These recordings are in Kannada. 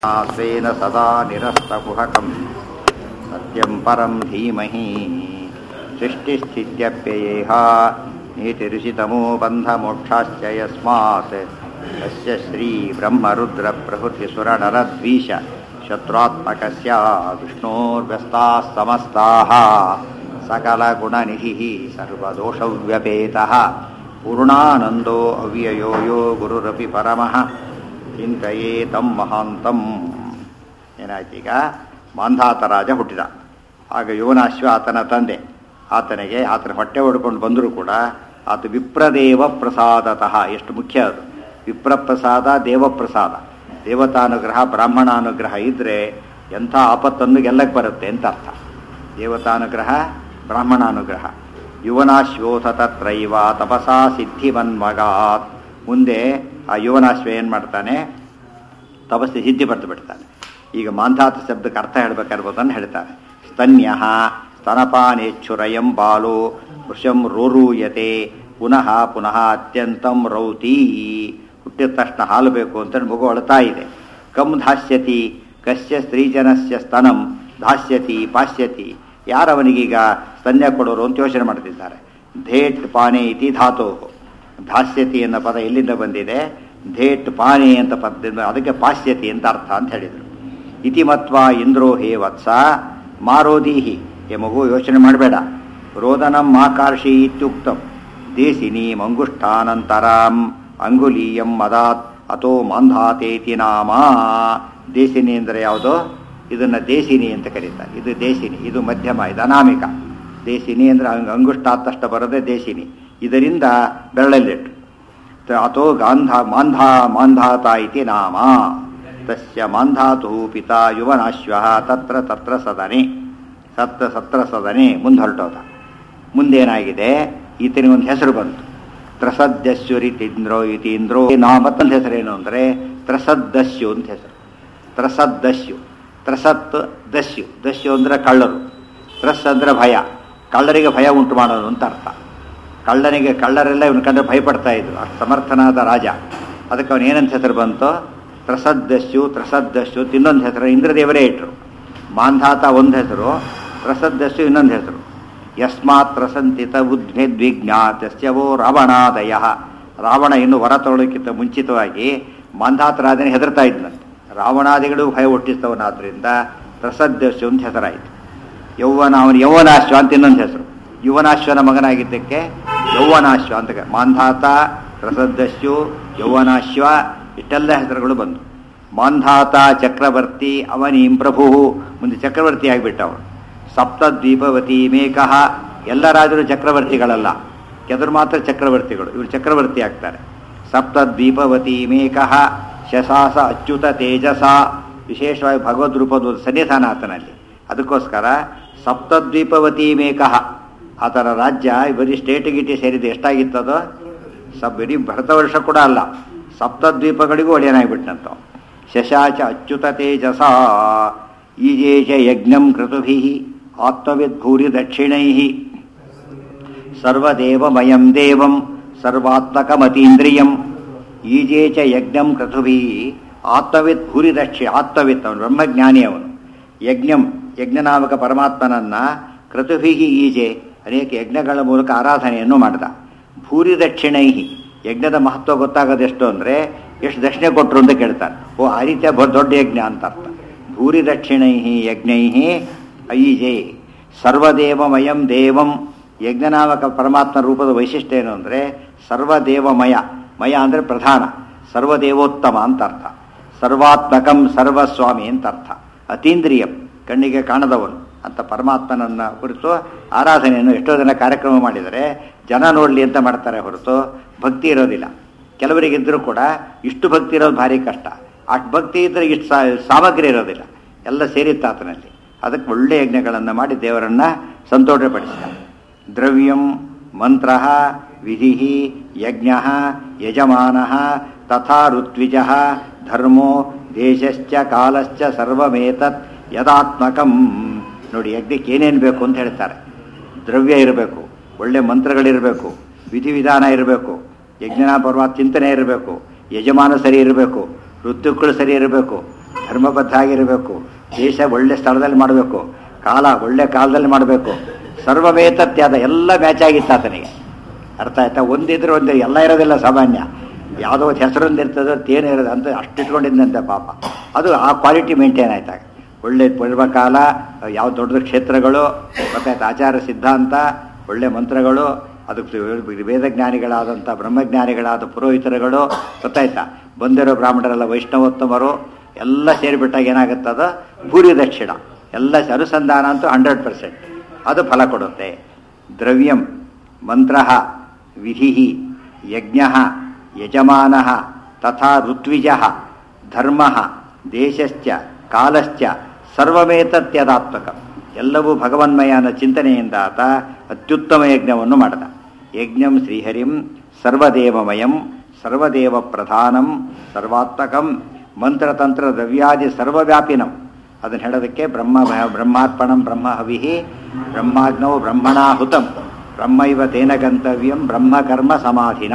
स्वेन सदा निरस्तकुहकं सत्यं परं धीमहि सृष्टिस्थित्यप्ययेह नीतिरुचितमो बन्धमोक्षाश्च यस्मात् यस्य श्रीब्रह्मरुद्रप्रभृतिसुरनरद्वीष शत्रुत्मकस्य विष्णोर्व्यस्ताः समस्ताः सकलगुणनिधिः सर्वदोषव्यपेतः पूर्णानन्दो अव्ययो यो गुरुरपि परमः ಚಿಂತೆಯೇ ತಂ ಮಹಾಂತಂ ಏನಾಯ್ತು ಈಗ ಮಾಂಧಾತ ರಾಜ ಹುಟ್ಟಿದ ಆಗ ಯುವನಾಶ್ವ ಆತನ ತಂದೆ ಆತನಿಗೆ ಆತನ ಹೊಟ್ಟೆ ಹೊಡ್ಕೊಂಡು ಬಂದರೂ ಕೂಡ ಆತ ವಿಪ್ರದೇವ ಪ್ರಸಾದತಃ ಎಷ್ಟು ಮುಖ್ಯ ಅದು ವಿಪ್ರಪ್ರಸಾದ ದೇವಪ್ರಸಾದ ದೇವತಾನುಗ್ರಹ ಬ್ರಾಹ್ಮಣಾನುಗ್ರಹ ಇದ್ದರೆ ಎಂಥ ಆಪತ್ತನ್ನು ಗೆಲ್ಲಕ್ಕೆ ಬರುತ್ತೆ ಅಂತ ಅರ್ಥ ದೇವತಾನುಗ್ರಹ ಬ್ರಾಹ್ಮಣಾನುಗ್ರಹ ಯುವನಾಶ್ವೋಥ ತತ್ರೈವ ತಪಸಾ ಸಿದ್ಧಿವನ್ಮಗಾತ್ ಮುಂದೆ ಆ ಯುವನಾಶ್ವ ಏನು ಮಾಡ್ತಾನೆ ತಪಸ್ಸಿ ಸಿದ್ಧಿ ಪಡೆದು ಬಿಡ್ತಾನೆ ಈಗ ಮಾಂಧಾತ ಶಬ್ದಕ್ಕೆ ಅರ್ಥ ಹೇಳ್ಬೇಕಾರ್ಬೋದನ್ನು ಹೇಳ್ತಾನೆ ಸ್ತನ್ಯ ಸ್ತನಪಾನೇಚ್ಛುರಯಂ ಬಾಲೋ ವೃಷಂ ರೋರೂಯತೆ ಪುನಃ ಪುನಃ ಅತ್ಯಂತಂ ರೌತಿ ಹುಟ್ಟಿದ ತಕ್ಷಣ ಹಾಲು ಬೇಕು ಅಂತೇಳಿ ಮಗು ಅಳ್ತಾ ಇದೆ ಕಮ್ ಧಾಸ್ಯತಿ ಕಸ್ಯ ಸ್ತ್ರೀಜನಸ್ಯ ಸ್ತನಂ ಧಾಸ್ಯತಿ ಪಾಸ್ಯತಿ ಯಾರವನಿಗೀಗ ಸ್ತನ್ಯ ಕೊಡೋರು ಅಂತ ಯೋಚನೆ ಮಾಡ್ತಿದ್ದಾರೆ ಧೇಟ್ ಪಾನೆ ಇತಿ ಧಾತೋ ಧಾಸ್ಯತಿ ಅನ್ನೋ ಪದ ಎಲ್ಲಿಂದ ಬಂದಿದೆ ಧೇಟ್ ಪಾನೆ ಅಂತ ಪದ ಅದಕ್ಕೆ ಪಾಸ್ಯತಿ ಅಂತ ಅರ್ಥ ಅಂತ ಹೇಳಿದರು ಇತಿಮತ್ವ ಇಂದ್ರೋ ಹೇ ವತ್ಸ ಮಾರೋದೀಹಿ ಹೇ ಮಗು ಯೋಚನೆ ಮಾಡಬೇಡ ರೋದನಂ ಮಾಕಾರ್ಷಿ ಇತ್ಯುಕ್ತಂ ದೇಸಿನಿ ಮಂಗುಷ್ಠಾನಂತರಾಂ ಅಂಗುಲೀಯಂ ಮದಾತ್ ಅಥೋ ಮಾಂಧಾತೇತಿ ನಾಮ ದೇಸಿನಿ ಅಂದರೆ ಯಾವುದೋ ಇದನ್ನು ದೇಸಿನಿ ಅಂತ ಕರೀತಾರೆ ಇದು ದೇಸಿನಿ ಇದು ಮಧ್ಯಮ ಇದು ಅನಾಮಿಕ ದೇಸಿನಿ ಅಂದರೆ ಅಂಗುಷ್ಠಾತ್ತಷ್ಟ ಬರದೆ ದೇಸಿನಿ ಇದರಿಂದ ಬೆರಳಲ್ಲಿಟ್ಟು ಅಥೋ ಗಾಂಧ ಮಾಂಧಾ ಮಾಂಧಾತ ಇತಿ ನಾಮ ತಸ್ಯ ಮಾಂಧಾತು ಪಿತಾ ಯುವನಾಶ್ವ ತತ್ರ ತತ್ರ ಸದನೆ ಸತ್ರ ಸತ್ರ ಸದನೆ ಮುಂದೆ ಹೊರಟೋದ ಮುಂದೇನಾಗಿದೆ ಈತನಿಗೆ ಒಂದು ಹೆಸರು ಬಂತು ತ್ರಸದ್ದಸ್ಯುರಿತೀಂದ್ರೋ ಇತೀಂದ್ರೋ ಮತ್ತೊಂದು ಹೆಸರೇನು ಅಂದರೆ ತ್ರಸದ್ದಸ್ಯು ಅಂತ ಹೆಸರು ತ್ರಸದ್ದಸ್ಯು ತ್ರಸತ್ ದಸ್ಯು ದಸ್ಯು ಅಂದರೆ ಕಳ್ಳರು ತ್ರಸ್ ಅಂದರೆ ಭಯ ಕಳ್ಳರಿಗೆ ಭಯ ಉಂಟು ಮಾಡೋದು ಅಂತ ಅರ್ಥ ಕಳ್ಳನಿಗೆ ಕಳ್ಳರೆಲ್ಲ ಇವನು ಕಂಡ್ರೆ ಭಯಪಡ್ತಾ ಇದ್ರು ಅಷ್ಟು ಸಮರ್ಥನಾದ ರಾಜ ಅದಕ್ಕೆ ಅವನು ಏನಂತ ಹೆಸರು ಬಂತು ತ್ರಸದ್ದಸ್ಯು ತ್ರಸದ್ದಸ್ಯು ಇನ್ನೊಂದು ಹೆಸರು ಇಂದ್ರದೇವರೇ ಇಟ್ಟರು ಮಾಂಧಾತ ಒಂದು ಹೆಸರು ತ್ರಸದ್ದಸ್ಯು ಇನ್ನೊಂದು ಹೆಸರು ಯಸ್ಮಾತ್ ತ್ರಸಂತಿತ ಉದ್ಭಿದ್ವಿಜ್ಞಾತಸ್ಯವೋ ರಾವಣಾದಯ ರಾವಣ ಇನ್ನು ಹೊರ ತೊಗೊಳ್ಳೋಕ್ಕಿಂತ ಮುಂಚಿತವಾಗಿ ಮಾಂಧಾತ ರಾಜನೇ ಹೆದರ್ತಾ ಇದ್ನಂತೆ ರಾವಣಾದಿಗಳು ಭಯ ಹುಟ್ಟಿಸ್ತವನಾದ್ರಿಂದ ತ್ರಸದ್ದಸ್ಯು ಅಂತ ಹೆಸರಾಯಿತು ಯೌವನ ಅವನು ಯೌವನಾಶ್ವ ಅಂತ ಇನ್ನೊಂದು ಹೆಸರು ಯುವನಾಶ್ವನ ಮಗನಾಗಿದ್ದಕ್ಕೆ ಯೌವನಾಶ್ವ ಅಂತ ಮಾಂಧಾತ ರಸದ್ದಸ್ಯು ಯೌವನಾಶ್ವ ಇಷ್ಟೆಲ್ಲ ಹೆಸರುಗಳು ಬಂದು ಮಾಂಧಾತ ಚಕ್ರವರ್ತಿ ಅವನೀಂ ಪ್ರಭು ಮುಂದೆ ಚಕ್ರವರ್ತಿ ಆಗಿಬಿಟ್ಟ ಅವನು ಸಪ್ತದ್ವೀಪವತಿ ಮೇಕಃ ಎಲ್ಲ ರಾಜರು ಚಕ್ರವರ್ತಿಗಳಲ್ಲ ಕೆದರು ಮಾತ್ರ ಚಕ್ರವರ್ತಿಗಳು ಇವರು ಚಕ್ರವರ್ತಿ ಆಗ್ತಾರೆ ಸಪ್ತದ್ವೀಪವತಿ ಮೇಕಃ ಶಶಾಸ ಅಚ್ಯುತ ತೇಜಸ ವಿಶೇಷವಾಗಿ ಭಗವದ್ ರೂಪದ ಸನ್ನಿಧಾನ ಆತನಲ್ಲಿ ಅದಕ್ಕೋಸ್ಕರ ಸಪ್ತದ್ವೀಪವತಿ ಮೇಕಃ ಆತನ ರಾಜ್ಯ ಬರೀ ಸ್ಟೇಟ್ ಗಿಟಿ ಸೇರಿದೆ ಎಷ್ಟಾಗಿತ್ತದೋ ಸಬ್ ಬರೀ ಭರತ ವರ್ಷ ಕೂಡ ಅಲ್ಲ ಸಪ್ತದ್ವೀಪಗಳಿಗೂ ಒಡೆಯನಾಗಿಬಿಟ್ಟಂತ ಶಶಾಚ ಅಚ್ಯುತ ತೇಜಸ ಈಜೇಚ ಯಜ್ಞಂ ಕೃತುಭಿ ಆತ್ಮವಿದ್ಭೂರಿ ದಕ್ಷಿಣೈ ಸರ್ವದೇವಮಯಂ ದೇವಂ ಸರ್ವಾತ್ಮಕಮತೀಂದ್ರಿಯಂ ಈಜೇಚ ಯಜ್ಞಂ ಕೃತುಭಿ ಆತ್ಮವಿತ್ ಭೂರಿ ದಕ್ಷಿ ಆತ್ಮವಿತ್ ಅವನು ಬ್ರಹ್ಮಜ್ಞಾನಿ ಅವನು ಯಜ್ಞಂ ಯಜ್ಞನಾಮಕ ಪರಮಾತ್ಮನನ್ನ ಕೃತುಭಿಹಿ ಈಜೆ ಅನೇಕ ಯಜ್ಞಗಳ ಮೂಲಕ ಆರಾಧನೆಯನ್ನು ಮಾಡಿದ ಭೂರಿ ದಕ್ಷಿಣೈಹಿ ಯಜ್ಞದ ಮಹತ್ವ ಗೊತ್ತಾಗೋದೆಷ್ಟು ಅಂದರೆ ಎಷ್ಟು ದಕ್ಷಿಣೆ ಕೊಟ್ಟರು ಅಂತ ಕೇಳ್ತಾರೆ ಓ ಆ ರೀತಿಯ ದೊಡ್ಡ ಯಜ್ಞ ಅಂತ ಅರ್ಥ ಭೂರಿ ದಕ್ಷಿಣೈಹಿ ಯಜ್ಞೈಹಿ ಐಜೆ ಸರ್ವದೇವಮಯಂ ದೇವಂ ಯಜ್ಞನಾಮಕ ಪರಮಾತ್ಮ ರೂಪದ ವೈಶಿಷ್ಟ್ಯ ಏನು ಅಂದರೆ ಸರ್ವದೇವಮಯ ಮಯ ಅಂದರೆ ಪ್ರಧಾನ ಸರ್ವದೇವೋತ್ತಮ ಅಂತ ಅರ್ಥ ಸರ್ವಾತ್ಮಕಂ ಸರ್ವಸ್ವಾಮಿ ಅಂತ ಅರ್ಥ ಅತೀಂದ್ರಿಯಂ ಕಣ್ಣಿಗೆ ಕಾಣದವನು ಅಂತ ಪರಮಾತ್ಮನನ್ನ ಕುರಿತು ಆರಾಧನೆಯನ್ನು ಎಷ್ಟೋ ಜನ ಕಾರ್ಯಕ್ರಮ ಮಾಡಿದರೆ ಜನ ನೋಡಲಿ ಅಂತ ಮಾಡ್ತಾರೆ ಹೊರತು ಭಕ್ತಿ ಇರೋದಿಲ್ಲ ಕೆಲವರಿಗಿದ್ದರೂ ಕೂಡ ಇಷ್ಟು ಭಕ್ತಿ ಇರೋದು ಭಾರಿ ಕಷ್ಟ ಅಷ್ಟು ಭಕ್ತಿ ಇದ್ದರೆ ಇಷ್ಟು ಸಾಮಗ್ರಿ ಇರೋದಿಲ್ಲ ಎಲ್ಲ ಸೇರಿತ್ತು ಆತನಲ್ಲಿ ಅದಕ್ಕೆ ಒಳ್ಳೆ ಯಜ್ಞಗಳನ್ನು ಮಾಡಿ ದೇವರನ್ನು ಸಂತೋಷಪಡಿಸಿದ ದ್ರವ್ಯಂ ಮಂತ್ರ ವಿಧಿ ಯಜ್ಞ ಯಜಮಾನ ತಥಾ ಋತ್ವಿಜ ಧರ್ಮೋ ದೇಶಶ್ಚ ಕಾಲಶ್ಚ ಸರ್ವಮೇತತ್ ಯದಾತ್ಮಕಂ ನೋಡಿ ಯಜ್ಞಕ್ಕೆ ಏನೇನು ಬೇಕು ಅಂತ ಹೇಳ್ತಾರೆ ದ್ರವ್ಯ ಇರಬೇಕು ಒಳ್ಳೆ ಮಂತ್ರಗಳಿರಬೇಕು ವಿಧಿವಿಧಾನ ಇರಬೇಕು ಯಜ್ಞನ ಪರಮಾತ್ಮ ಚಿಂತನೆ ಇರಬೇಕು ಯಜಮಾನ ಸರಿ ಇರಬೇಕು ಋತುಗಳು ಸರಿ ಇರಬೇಕು ಧರ್ಮಬದ್ಧ ಆಗಿರಬೇಕು ದೇಶ ಒಳ್ಳೆ ಸ್ಥಳದಲ್ಲಿ ಮಾಡಬೇಕು ಕಾಲ ಒಳ್ಳೆ ಕಾಲದಲ್ಲಿ ಮಾಡಬೇಕು ಸರ್ವಮೇತತ್ಯಾದ ಎಲ್ಲ ಮ್ಯಾಚ್ ಆಗಿತ್ತು ಆತನಿಗೆ ಅರ್ಥ ಆಯ್ತಾ ಒಂದಿದ್ರೆ ಒಂದು ಎಲ್ಲ ಇರೋದಿಲ್ಲ ಸಾಮಾನ್ಯ ಯಾವುದೋ ಒಂದು ಹೆಸರೊಂದು ಇರ್ತದೋ ತೇನು ಇರೋದು ಅಂತ ಅಷ್ಟು ಇಟ್ಕೊಂಡಿದ್ದಂತೆ ಪಾಪ ಅದು ಆ ಕ್ವಾಲಿಟಿ ಮೇಂಟೈನ್ ಆಯ್ತಾಗ ಒಳ್ಳೆ ಪೂರ್ವಕಾಲ ಯಾವ ದೊಡ್ಡ ದೊಡ್ಡ ಕ್ಷೇತ್ರಗಳು ಗೊತ್ತಾಯ್ತು ಆಚಾರ ಸಿದ್ಧಾಂತ ಒಳ್ಳೆ ಮಂತ್ರಗಳು ಅದು ವೇದಜ್ಞಾನಿಗಳಾದಂಥ ಬ್ರಹ್ಮಜ್ಞಾನಿಗಳಾದ ಪುರೋಹಿತರುಗಳು ಗೊತ್ತಾಯ್ತಾ ಬಂದಿರೋ ಬ್ರಾಹ್ಮಣರೆಲ್ಲ ವೈಷ್ಣವೋತ್ತಮರು ಎಲ್ಲ ಸೇರಿಬಿಟ್ಟಾಗ ಏನಾಗುತ್ತದ ಭೂರಿ ದಕ್ಷಿಣ ಎಲ್ಲ ಅನುಸಂಧಾನ ಅಂತೂ ಹಂಡ್ರೆಡ್ ಪರ್ಸೆಂಟ್ ಅದು ಫಲ ಕೊಡುತ್ತೆ ದ್ರವ್ಯಂ ಮಂತ್ರ ವಿಧಿ ಯಜ್ಞ ಯಜಮಾನ ತಥಾ ಋತ್ವಿಜ ಧರ್ಮ ದೇಶಶ್ಚ ಕಾಲಶ್ಚ ಸರ್ವಮೇತತ್ಯದಾತ್ಮಕ ಎಲ್ಲವೂ ಭಗವನ್ಮಯ ಅನ್ನೋ ಚಿಂತನೆಯಿಂದ ಆತ ಅತ್ಯುತ್ತಮ ಯಜ್ಞವನ್ನು ಮಾಡಿದ ಯಜ್ಞಂ ಶ್ರೀಹರಿಂ ಸರ್ವದೇವಮಯಂ ಸರ್ವದೇವ ಪ್ರಧಾನಂ ಸರ್ವಾತ್ಮಕಂ ಮಂತ್ರತಂತ್ರ ದ್ರವ್ಯಾದಿ ಸರ್ವವ್ಯಾಪಿನಂ ಅದನ್ನು ಹೇಳೋದಕ್ಕೆ ಬ್ರಹ್ಮ ಬ್ರಹ್ಮಾರ್ಪಣಂ ಬ್ರಹ್ಮ ಹವಿಹಿ ಬ್ರಹ್ಮಾಗ್ನೌ ಬ್ರಹ್ಮಣಾಹುತಂ ಬ್ರಹ್ಮೈವ ತೇನ ಗಂತವ್ಯಂ ಬ್ರಹ್ಮಕರ್ಮ ಸಮಾಧಿನ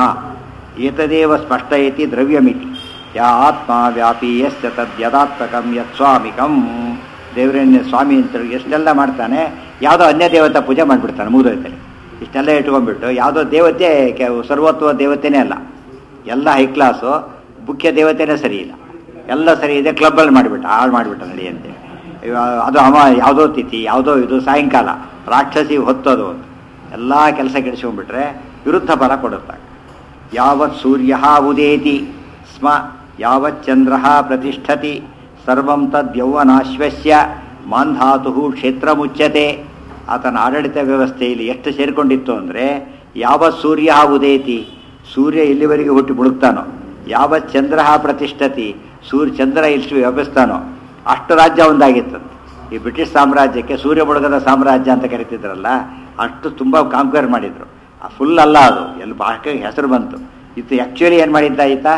ಏತದೇವ ಸ್ಪಷ್ಟಯತಿ ದ್ರವ್ಯಮಿತಿ ಯಾ ಆತ್ಮ ವ್ಯಾಪಿ ಯಶ್ಚ ತದ್ಯದಾತ್ಮಕಂ ಯತ್ಸ್ವಾಮಿಕಂ ದೇವರನ್ನೇ ಸ್ವಾಮಿ ಅಂತ ಎಷ್ಟೆಲ್ಲ ಮಾಡ್ತಾನೆ ಯಾವುದೋ ಅನ್ಯ ದೇವತಾ ಪೂಜೆ ಮಾಡಿಬಿಡ್ತಾನೆ ಮೂದೋಯ್ತಲ್ಲಿ ಇಷ್ಟೆಲ್ಲ ಇಟ್ಕೊಂಡ್ಬಿಟ್ಟು ಯಾವುದೋ ದೇವತೆ ಕೆ- ಸರ್ವೋತ್ವ ದೇವತೆನೇ ಅಲ್ಲ ಎಲ್ಲ ಹೈ ಕ್ಲಾಸು ಮುಖ್ಯ ದೇವತೆನೇ ಸರಿ ಇಲ್ಲ ಎಲ್ಲ ಸರಿ ಇದೆ ಕ್ಲಬ್ಬಲ್ಲಿ ಮಾಡಿಬಿಟ್ಟ ಹಾಳು ಮಾಡಿಬಿಟ್ಟ ನಡೆಯಂತೆ ಇವ- ಅದು ಅಮ ಯಾವುದೋ ತಿಥಿ ಯಾವುದೋ ಇದು ಸಾಯಂಕಾಲ ರಾಕ್ಷಸಿ ಹೊತ್ತೋದು ಅಂತ ಎಲ್ಲ ಕೆಲಸ ಕೆಡಿಸ್ಕೊಂಡ್ಬಿಟ್ರೆ ವಿರುದ್ಧ ಫಲ ಕೊಡುತ್ತೆ ಯಾವತ್ ಸೂರ್ಯ ಉದೇತಿ ಸ್ಮ ಯಾವತ್ ಚಂದ್ರ ಪ್ರತಿಷ್ಠತಿ ಸರ್ವಂ ತದ್ಯೌವನಾಶ್ವಸ್ಯ ಮಾಂಧಾತು ಕ್ಷೇತ್ರ ಮುಚ್ಚತೆ ಆತನ ಆಡಳಿತ ವ್ಯವಸ್ಥೆಯಲ್ಲಿ ಎಷ್ಟು ಸೇರಿಕೊಂಡಿತ್ತು ಅಂದರೆ ಯಾವ ಸೂರ್ಯ ಉದೇತಿ ಸೂರ್ಯ ಎಲ್ಲಿವರೆಗೆ ಹುಟ್ಟಿ ಮುಳುಗ್ತಾನೋ ಯಾವ ಚಂದ್ರ ಪ್ರತಿಷ್ಠತಿ ಸೂರ್ಯ ಚಂದ್ರ ಎಷ್ಟು ವ್ಯಾಪಿಸ್ತಾನೋ ಅಷ್ಟು ರಾಜ್ಯ ಒಂದಾಗಿತ್ತು ಈ ಬ್ರಿಟಿಷ್ ಸಾಮ್ರಾಜ್ಯಕ್ಕೆ ಸೂರ್ಯ ಮುಳುಗದ ಸಾಮ್ರಾಜ್ಯ ಅಂತ ಕರಿತಿದ್ರಲ್ಲ ಅಷ್ಟು ತುಂಬ ಕಾಂಪೇರ್ ಮಾಡಿದ್ರು ಫುಲ್ ಅಲ್ಲ ಅದು ಎಲ್ಲಿ ಭಾಷೆ ಹೆಸರು ಬಂತು ಇದು ಆ್ಯಕ್ಚುಲಿ ಏನು ಮಾಡಿದ್ದ ಆಯ್ತಾ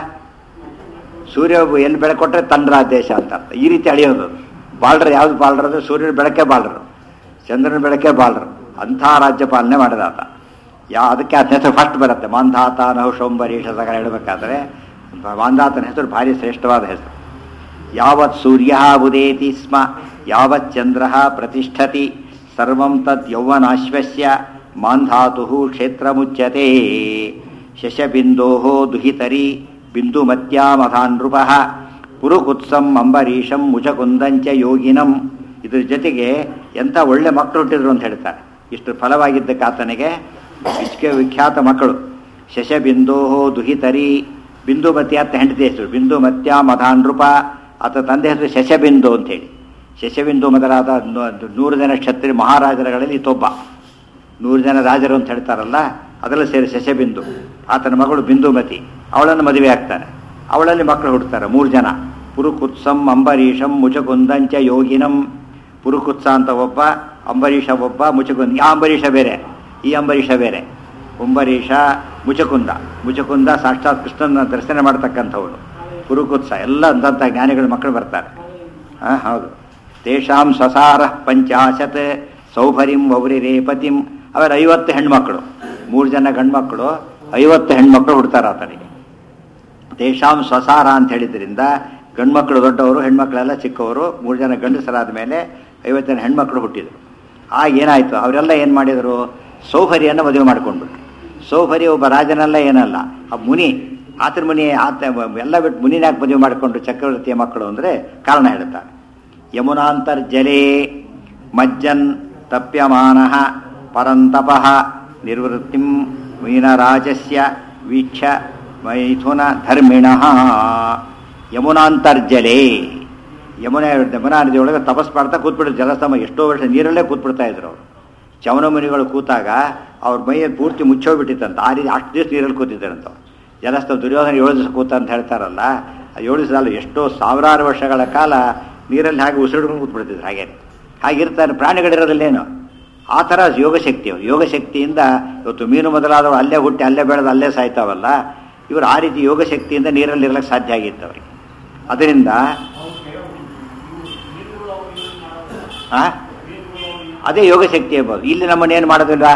ಸೂರ್ಯ ಎಲ್ಲಿ ಬೆಳಕೊಟ್ರೆ ತನ್ನ ದೇಶ ಅಂತ ಅರ್ಥ ಈ ರೀತಿ ಅಳಿಯೋದು ಬಾಳ್ರ ಯಾವ್ದು ಬಾಳ್ರ ಅಂದ್ರೆ ಸೂರ್ಯನ ಬೆಳಕೆ ಬಾಳ್ರು ಚಂದ್ರನ ಬೆಳಕೆ ಬಾಳ್ರು ಅಂಥ ರಾಜ್ಯ ಪಾಲನೆ ಮಾಡಿದ ಆತ ಯಾ ಅದಕ್ಕೆ ಆತನ ಹೆಸರು ಫಸ್ಟ್ ಬರುತ್ತೆ ಮಾಂಧಾತ ನಹುಶಂಬರೀಷ ಸಗ ಹೇಳಬೇಕಾದ್ರೆ ಮಾಂಧಾತನ ಹೆಸರು ಭಾರಿ ಶ್ರೇಷ್ಠವಾದ ಹೆಸರು ಯಾವತ್ ಸೂರ್ಯ ಉದೇತಿ ಸ್ಮ ಯಾವತ್ ಚಂದ್ರ ಪ್ರತಿಷ್ಠತಿ ಸರ್ವಂ ತದ್ ಯೌವನಾಶ್ವಸ್ಯ ಮಾಂಧಾತು ಕ್ಷೇತ್ರ ಮುಚ್ಯತೆ ಶಶಬಿಂದೋ ದುಹಿತರಿ ಬಿಂದುಮತ್ಯಾಮಧಾನ್ ನೃಪ ಪುರುಕುತ್ಸಂ ಅಂಬರೀಷಂ ಮುಚಕುಂದಂಚ ಯೋಗಿನಂ ಇದ್ರ ಜೊತೆಗೆ ಎಂಥ ಒಳ್ಳೆ ಮಕ್ಕಳು ಹುಟ್ಟಿದ್ರು ಅಂತ ಹೇಳ್ತಾರೆ ಇಷ್ಟು ಫಲವಾಗಿದ್ದಕ್ಕೆ ಆತನಿಗೆ ವಿಶ್ವ ವಿಖ್ಯಾತ ಮಕ್ಕಳು ಶಶಬಿಂದೋ ದುಹಿತರಿ ಬಿಂದುಮತಿ ಅಂತ ಹೆಂಡತಿ ಹೆಸರು ಬಿಂದುಮತ್ಯ ಮಧಾನ್ ನೃಪ ಆತ ತಂದೆ ಹೆಸರು ಶಶಬಿಂದು ಅಂತೇಳಿ ಶಶಬಿಂದು ಮೊದಲಾದ ನೂ- ನೂರು ಜನ ಕ್ಷತ್ರಿ ಮಹಾರಾಜರುಗಳಲ್ಲಿ ಈತೊಬ್ಬ ನೂರು ಜನ ರಾಜರು ಅಂತ ಹೇಳ್ತಾರಲ್ಲ ಅದರಲ್ಲಿ ಸೇರಿ ಶಶಬಿಂದು ಆತನ ಮಗಳು ಬಿಂದುಮತಿ ಅವಳನ್ನು ಮದುವೆ ಆಗ್ತಾನೆ ಅವಳಲ್ಲಿ ಮಕ್ಕಳು ಹುಡ್ತಾರೆ ಮೂರು ಜನ ಪುರುಕುತ್ಸಂ ಅಂಬರೀಷಂ ಮುಚಕುಂದಂಚ ಯೋಗಿನಂ ಪುರುಕುತ್ಸ ಅಂತ ಒಬ್ಬ ಅಂಬರೀಷ ಒಬ್ಬ ಮುಚಕುಂದ ಆ ಅಂಬರೀಷ ಬೇರೆ ಈ ಅಂಬರೀಷ ಬೇರೆ ಅಂಬರೀಷ ಮುಚಕುಂದ ಮುಚಕುಂದ ಸಾಕ್ಷಾತ್ ಕೃಷ್ಣನ ದರ್ಶನ ಮಾಡ್ತಕ್ಕಂಥವಳು ಪುರುಕುತ್ಸ ಎಲ್ಲ ಅಂದಂಥ ಜ್ಞಾನಿಗಳ ಮಕ್ಕಳು ಬರ್ತಾರೆ ಆ, ಹೌದು ತೇಷಾಂ ಸ್ವಸಾರ ಪಂಚಾಶತ್ ಸೌಭರಿಂ ವೌರಿ ರೇಪತಿಂ ಅವರ ಐವತ್ತು ಹೆಣ್ಮಕ್ಳು ಮೂರು ಜನ ಗಂಡ್ಮಕ್ಳು ಐವತ್ತು ಹೆಣ್ಮಕ್ಳು ಹುಡ್ತಾರೆ ಆತನಿಗೆ ತೇಷಾಂ ಸ್ವಸಾರ ಅಂತ ಹೇಳಿದ್ರಿಂದ ಗಂಡ್ಮಕ್ಳು ದೊಡ್ಡವರು ಹೆಣ್ಮಕ್ಳೆಲ್ಲ ಚಿಕ್ಕವರು ಮೂರು ಜನ ಗಂಡಸರಾದ ಮೇಲೆ ಐವತ್ತು ಜನ ಹೆಣ್ಮಕ್ಳು ಹುಟ್ಟಿದರು ಆಗ ಏನಾಯಿತು ಅವರೆಲ್ಲ ಏನು ಮಾಡಿದರು ಸೌಭರಿಯನ್ನು ಮದುವೆ ಮಾಡ್ಕೊಂಡ್ಬಿಟ್ರು ಸೌಭರಿ ಒಬ್ಬ ರಾಜನೆಲ್ಲ ಏನಲ್ಲ ಆ ಮುನಿ ಆತನ ಮುನಿ ಆತ ಎಲ್ಲ ಬಿಟ್ಟು ಮುನಿನ ಯಾಕೆ ಮದುವೆ ಮಾಡಿಕೊಂಡು ಚಕ್ರವರ್ತಿಯ ಮಕ್ಕಳು ಅಂದರೆ ಕಾರಣ ಹೇಳ್ತಾರೆ ಯಮುನಾಂತರ್ಜಲೇ ಮಜ್ಜನ್ ತಪ್ಯಮಾನ ಪರಂತಪ ನಿರ್ವೃತ್ತಿಂ ಮೀನರಾಜಸ್ಯ ವೀಕ್ಷ ಮೈಥುನ ಧರ್ಮಿಣ ಯಮುನಾಂತರ್ಜಲೇ ಯಮುನಾ ಯಮುನಾ ನದಿಯೊಳಗೆ ತಪಸ್ ಮಾಡ್ತಾ ಕೂತ್ಬಿಟ್ಟು ಜಲಸ್ತಂಭ ಎಷ್ಟೋ ವರ್ಷ ನೀರಲ್ಲೇ ಕೂತ್ಬಿಡ್ತಾ ಇದ್ರು ಅವರು ಚವನ ಮುನಿಗಳು ಕೂತಾಗ ಅವ್ರ ಮೈಯಲ್ಲಿ ಪೂರ್ತಿ ಮುಚ್ಚೋಗ್ಬಿಟ್ಟಿತ್ತಂತ ಆ ರೀತಿ ಅಷ್ಟು ದಿವಸ ನೀರಲ್ಲಿ ಕೂತಿದ್ದಾರಂತ ಅವ್ರು. ಜಲಸ್ತಂಭ ದುರ್ಯೋಧನ ಏಳು ದಿವಸ ಕೂತ ಅಂತ ಹೇಳ್ತಾರಲ್ಲ ಆ ಏಳು ದಿವಸ ಅಲ್ಲ ಎಷ್ಟೋ ಸಾವಿರಾರು ವರ್ಷಗಳ ಕಾಲ ನೀರಲ್ಲಿ ಹಾಗೆ ಉಸಿರಿಡ್ಕೊಂಡು ಕೂತ್ಬಿಡ್ತಿದ್ರು ಹಾಗೆ ಹಾಗಿರ್ತಾರೆ ಪ್ರಾಣಿಗಳಿರೋದಿಲ್ಲೇನು ಆ ಥರ ಯೋಗಶಕ್ತಿ ಅವರು ಯೋಗಶಕ್ತಿಯಿಂದ ಇವತ್ತು ಮೀನು ಮೊದಲಾದವು ಅಲ್ಲೇ ಹುಟ್ಟಿ ಅಲ್ಲೇ ಬೆಳೆದು ಅಲ್ಲೇ ಸಾಯ್ತಾವಲ್ಲ ಇವರು ಆ ರೀತಿ ಯೋಗಶಕ್ತಿಯಿಂದ ನೀರಲ್ಲಿ ಇರ್ಲಿಕ್ಕೆ ಸಾಧ್ಯ ಆಗಿತ್ತು ಅವರಿಗೆ ಅದರಿಂದ ಆ? ಅದೇ ಯೋಗಶಕ್ತಿ ಎಂಬುದು ಇಲ್ಲಿ ನಮ್ಮನ್ನು ಏನು ಮಾಡೋದಿಲ್ಲ